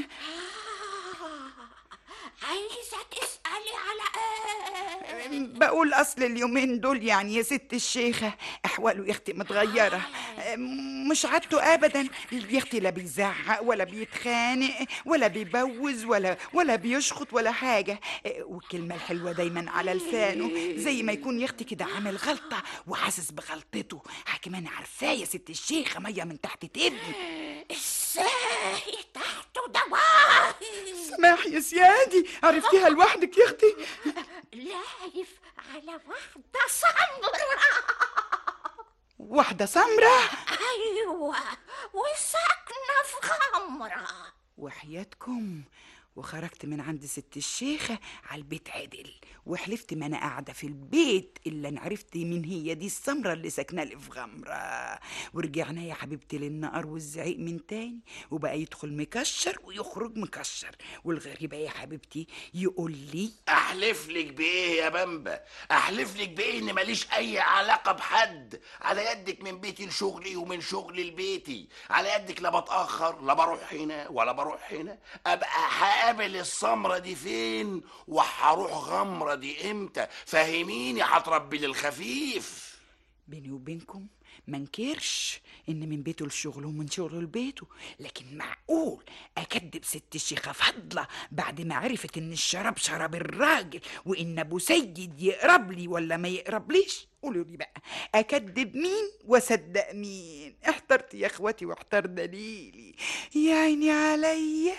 عايزة تسألي على ايه
بقول اصل اليومين دول يعني يا ست الشيخه احواله يا اختي متغيره مش عادته ابدا يا اختي لا بيزعق ولا بيتخانق ولا بيبوز ولا ولا بيشخط ولا حاجه والكلمه الحلوه دايما على لسانه زي ما يكون يا اختي كده عامل غلطه وحاسس بغلطته حكيم انا عارفاه يا ست الشيخه ميه من تحت تبني
ازاي تحته دواء
سماح يا سيادي عرفتيها لوحدك يا اختي
لايف على واحدة سمرة
واحده سمره
أيوة وساكنة في خمرة
وحياتكم وخرجت من عند ست الشيخة على البيت عدل وحلفت ما انا قاعدة في البيت الا ان عرفت مين هي دي السمرة اللي ساكنة لي في غمرة ورجعنا يا حبيبتي للنقر والزعيق من تاني وبقى يدخل مكشر ويخرج مكشر والغريبة يا حبيبتي يقول لي
احلف لك بايه يا بامبا احلف لك بايه ان ماليش اي علاقه بحد على يدك من بيتي لشغلي ومن شغلي لبيتي على يدك لا بتاخر لا بروح هنا ولا بروح هنا ابقى هقابل السمره دي فين وهروح غمره دي امتى فهميني هتربي للخفيف
بيني وبينكم منكرش ان من بيته لشغله ومن شغله لبيته لكن معقول اكدب ست الشيخه فضله بعد ما عرفت ان الشراب شرب الراجل وان ابو سيد يقرب لي ولا ما يقربليش قولوا لي بقى اكدب مين واصدق مين احترت يا اخواتي واحتر دليلي يا عيني عليا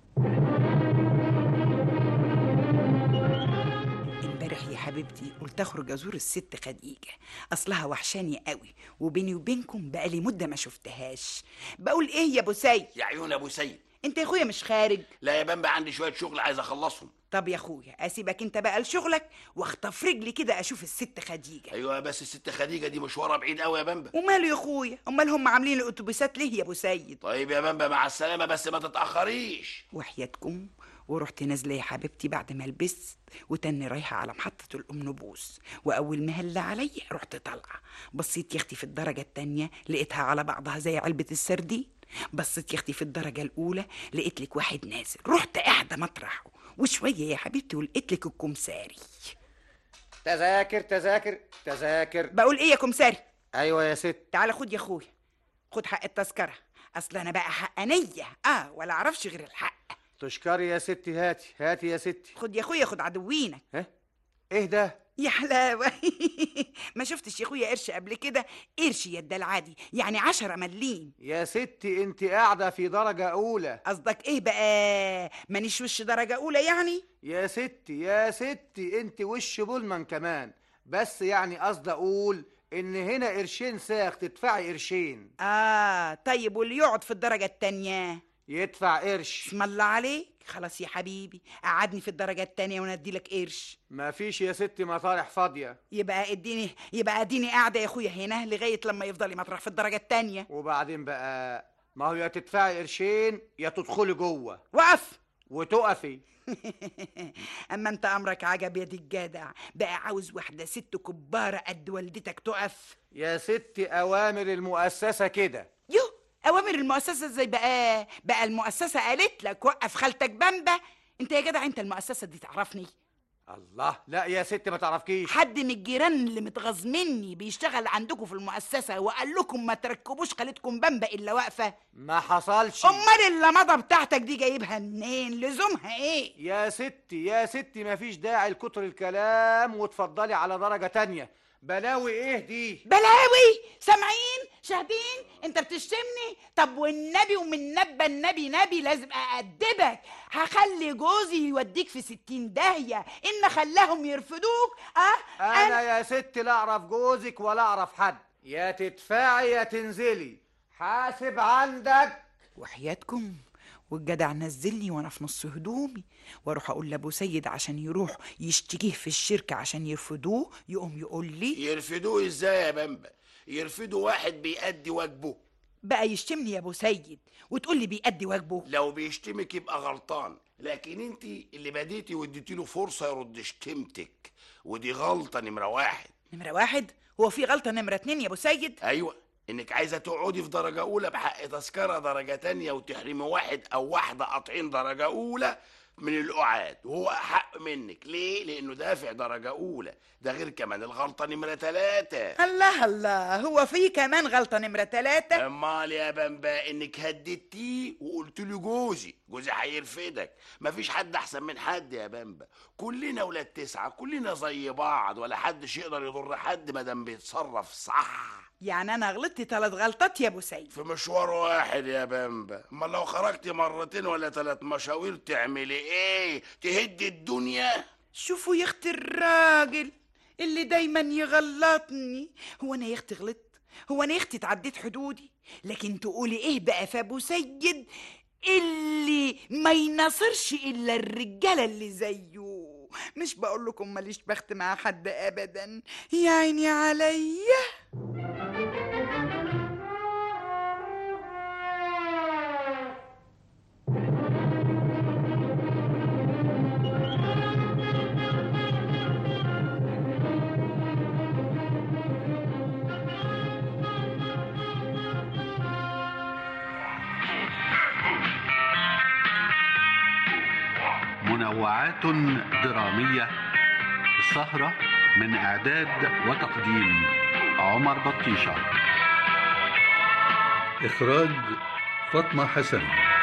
امبارح يا حبيبتي قلت اخرج ازور الست خديجه اصلها وحشاني قوي وبيني وبينكم بقالي مده ما شفتهاش بقول ايه يا ابو سيد
يا عيون ابو سيد
انت يا اخويا مش خارج
لا يا بامبا عندي شويه شغل عايز اخلصهم
طب يا اخويا اسيبك انت بقى لشغلك واخطف رجلي كده اشوف الست خديجه
ايوه بس الست خديجه دي مشوارها بعيد قوي يا بامبا
وماله يا اخويا امال هم عاملين الاتوبيسات ليه يا ابو سيد
طيب يا بامبا مع السلامه بس ما تتاخريش
وحياتكم ورحت نازله يا حبيبتي بعد ما لبست وتاني رايحه على محطه الام نبوس واول ما هل عليا رحت طالعه بصيت يا اختي في الدرجه التانيه لقيتها على بعضها زي علبه السردين بصيت يا اختي في الدرجه الاولى لقيت لك واحد نازل رحت قاعده مطرحه وشويه يا حبيبتي ولقيت لك الكمساري
تذاكر تذاكر تذاكر
بقول ايه يا كمساري
ايوه يا ست
تعالى خد يا اخويا خد حق التذكره اصل انا بقى حقانيه اه ولا اعرفش غير الحق
تشكري يا ستي هاتي هاتي يا ستي
خد يا اخويا خد عدوينك
ها ايه ده
يا حلاوة ما شفتش يا اخويا قرش قبل كده قرش يا العادي يعني عشرة مليم
يا ستي انت قاعده في درجه اولى
قصدك ايه بقى مانيش وش درجة اولى يعني
يا ستي يا ستي انت وش بولمان كمان بس يعني قصدي اقول ان هنا قرشين ساق تدفعي قرشين
اه طيب واللي يقعد في الدرجة التانية
يدفع قرش
اسم الله عليك خلاص يا حبيبي قعدني في الدرجة التانية وانا اديلك قرش
ما فيش يا ستي مطارح فاضية
يبقى اديني يبقى اديني قاعدة يا اخويا هنا لغاية لما يفضل مطرح في الدرجة التانية
وبعدين بقى ما هو يا تدفعي قرشين يا تدخلي جوه
وقف
وتقفي
اما انت امرك عجب يا دي الجدع بقى عاوز واحدة ست كبارة قد والدتك تقف
يا ستي اوامر المؤسسة كده
يو اوامر المؤسسة ازاي بقى بقى المؤسسة قالت لك وقف خالتك بامبا انت يا جدع انت المؤسسة دي تعرفني
الله لا يا ست ما تعرفكيش
حد من الجيران اللي متغاظ مني بيشتغل عندكم في المؤسسة وقال لكم ما تركبوش خالتكم بامبا إلا واقفة
ما حصلش
أمال اللمضة بتاعتك دي جايبها منين لزومها إيه
يا ستي يا ستي ما فيش داعي لكتر الكلام وتفضلي على درجة تانية بلاوي ايه دي
بلاوي سامعين شاهدين انت بتشتمني طب والنبي ومن نبى النبي نبي لازم أأدبك هخلي جوزي يوديك في ستين داهية إن خلاهم يرفضوك اه
انا يا ستي لا اعرف جوزك ولا اعرف حد يا تدفعي يا تنزلي حاسب عندك
وحياتكم والجدع نزلني وانا في نص هدومي واروح اقول لابو سيد عشان يروح يشتكيه في الشركه عشان يرفضوه يقوم يقول لي
يرفدوه ازاي يا بامبا يرفدوا واحد بيأدي واجبه
بقى يشتمني يا ابو سيد وتقول لي بيأدي واجبه
لو بيشتمك يبقى غلطان لكن انت اللي بديتي واديتي له فرصه يرد شتمتك ودي غلطه نمره واحد
نمره واحد هو في غلطه نمره اتنين يا ابو سيد
ايوه انك عايزه تقعدي في درجه اولى بحق تذكره درجه تانية وتحرمي واحد او واحده قاطعين درجه اولى من القعاد وهو احق منك ليه لانه دافع درجه اولى ده غير كمان الغلطه نمره ثلاثة
الله الله هو في كمان غلطه نمره ثلاثة
امال يا بامبا انك هددتيه وقلت له جوزي جوزي هيرفدك مفيش حد احسن من حد يا بامبا كلنا ولاد تسعه كلنا زي بعض ولا حدش يقدر يضر حد ما دام بيتصرف صح
يعني انا غلطت ثلاث غلطات يا ابو سيد
في مشوار واحد يا بامبا امال لو خرجتي مرتين ولا ثلاث مشاوير تعملي ايه تهدي الدنيا
شوفوا يا اختي الراجل اللي دايما يغلطني هو انا يا اختي غلطت هو انا يا اختي اتعديت حدودي لكن تقولي ايه بقى في ابو سيد اللي ما يناصرش الا الرجاله اللي زيه مش بقول لكم ماليش بخت مع حد ابدا يا عيني عليا
منوعات درامية سهرة من إعداد وتقديم عمر بطيشة إخراج فاطمة حسن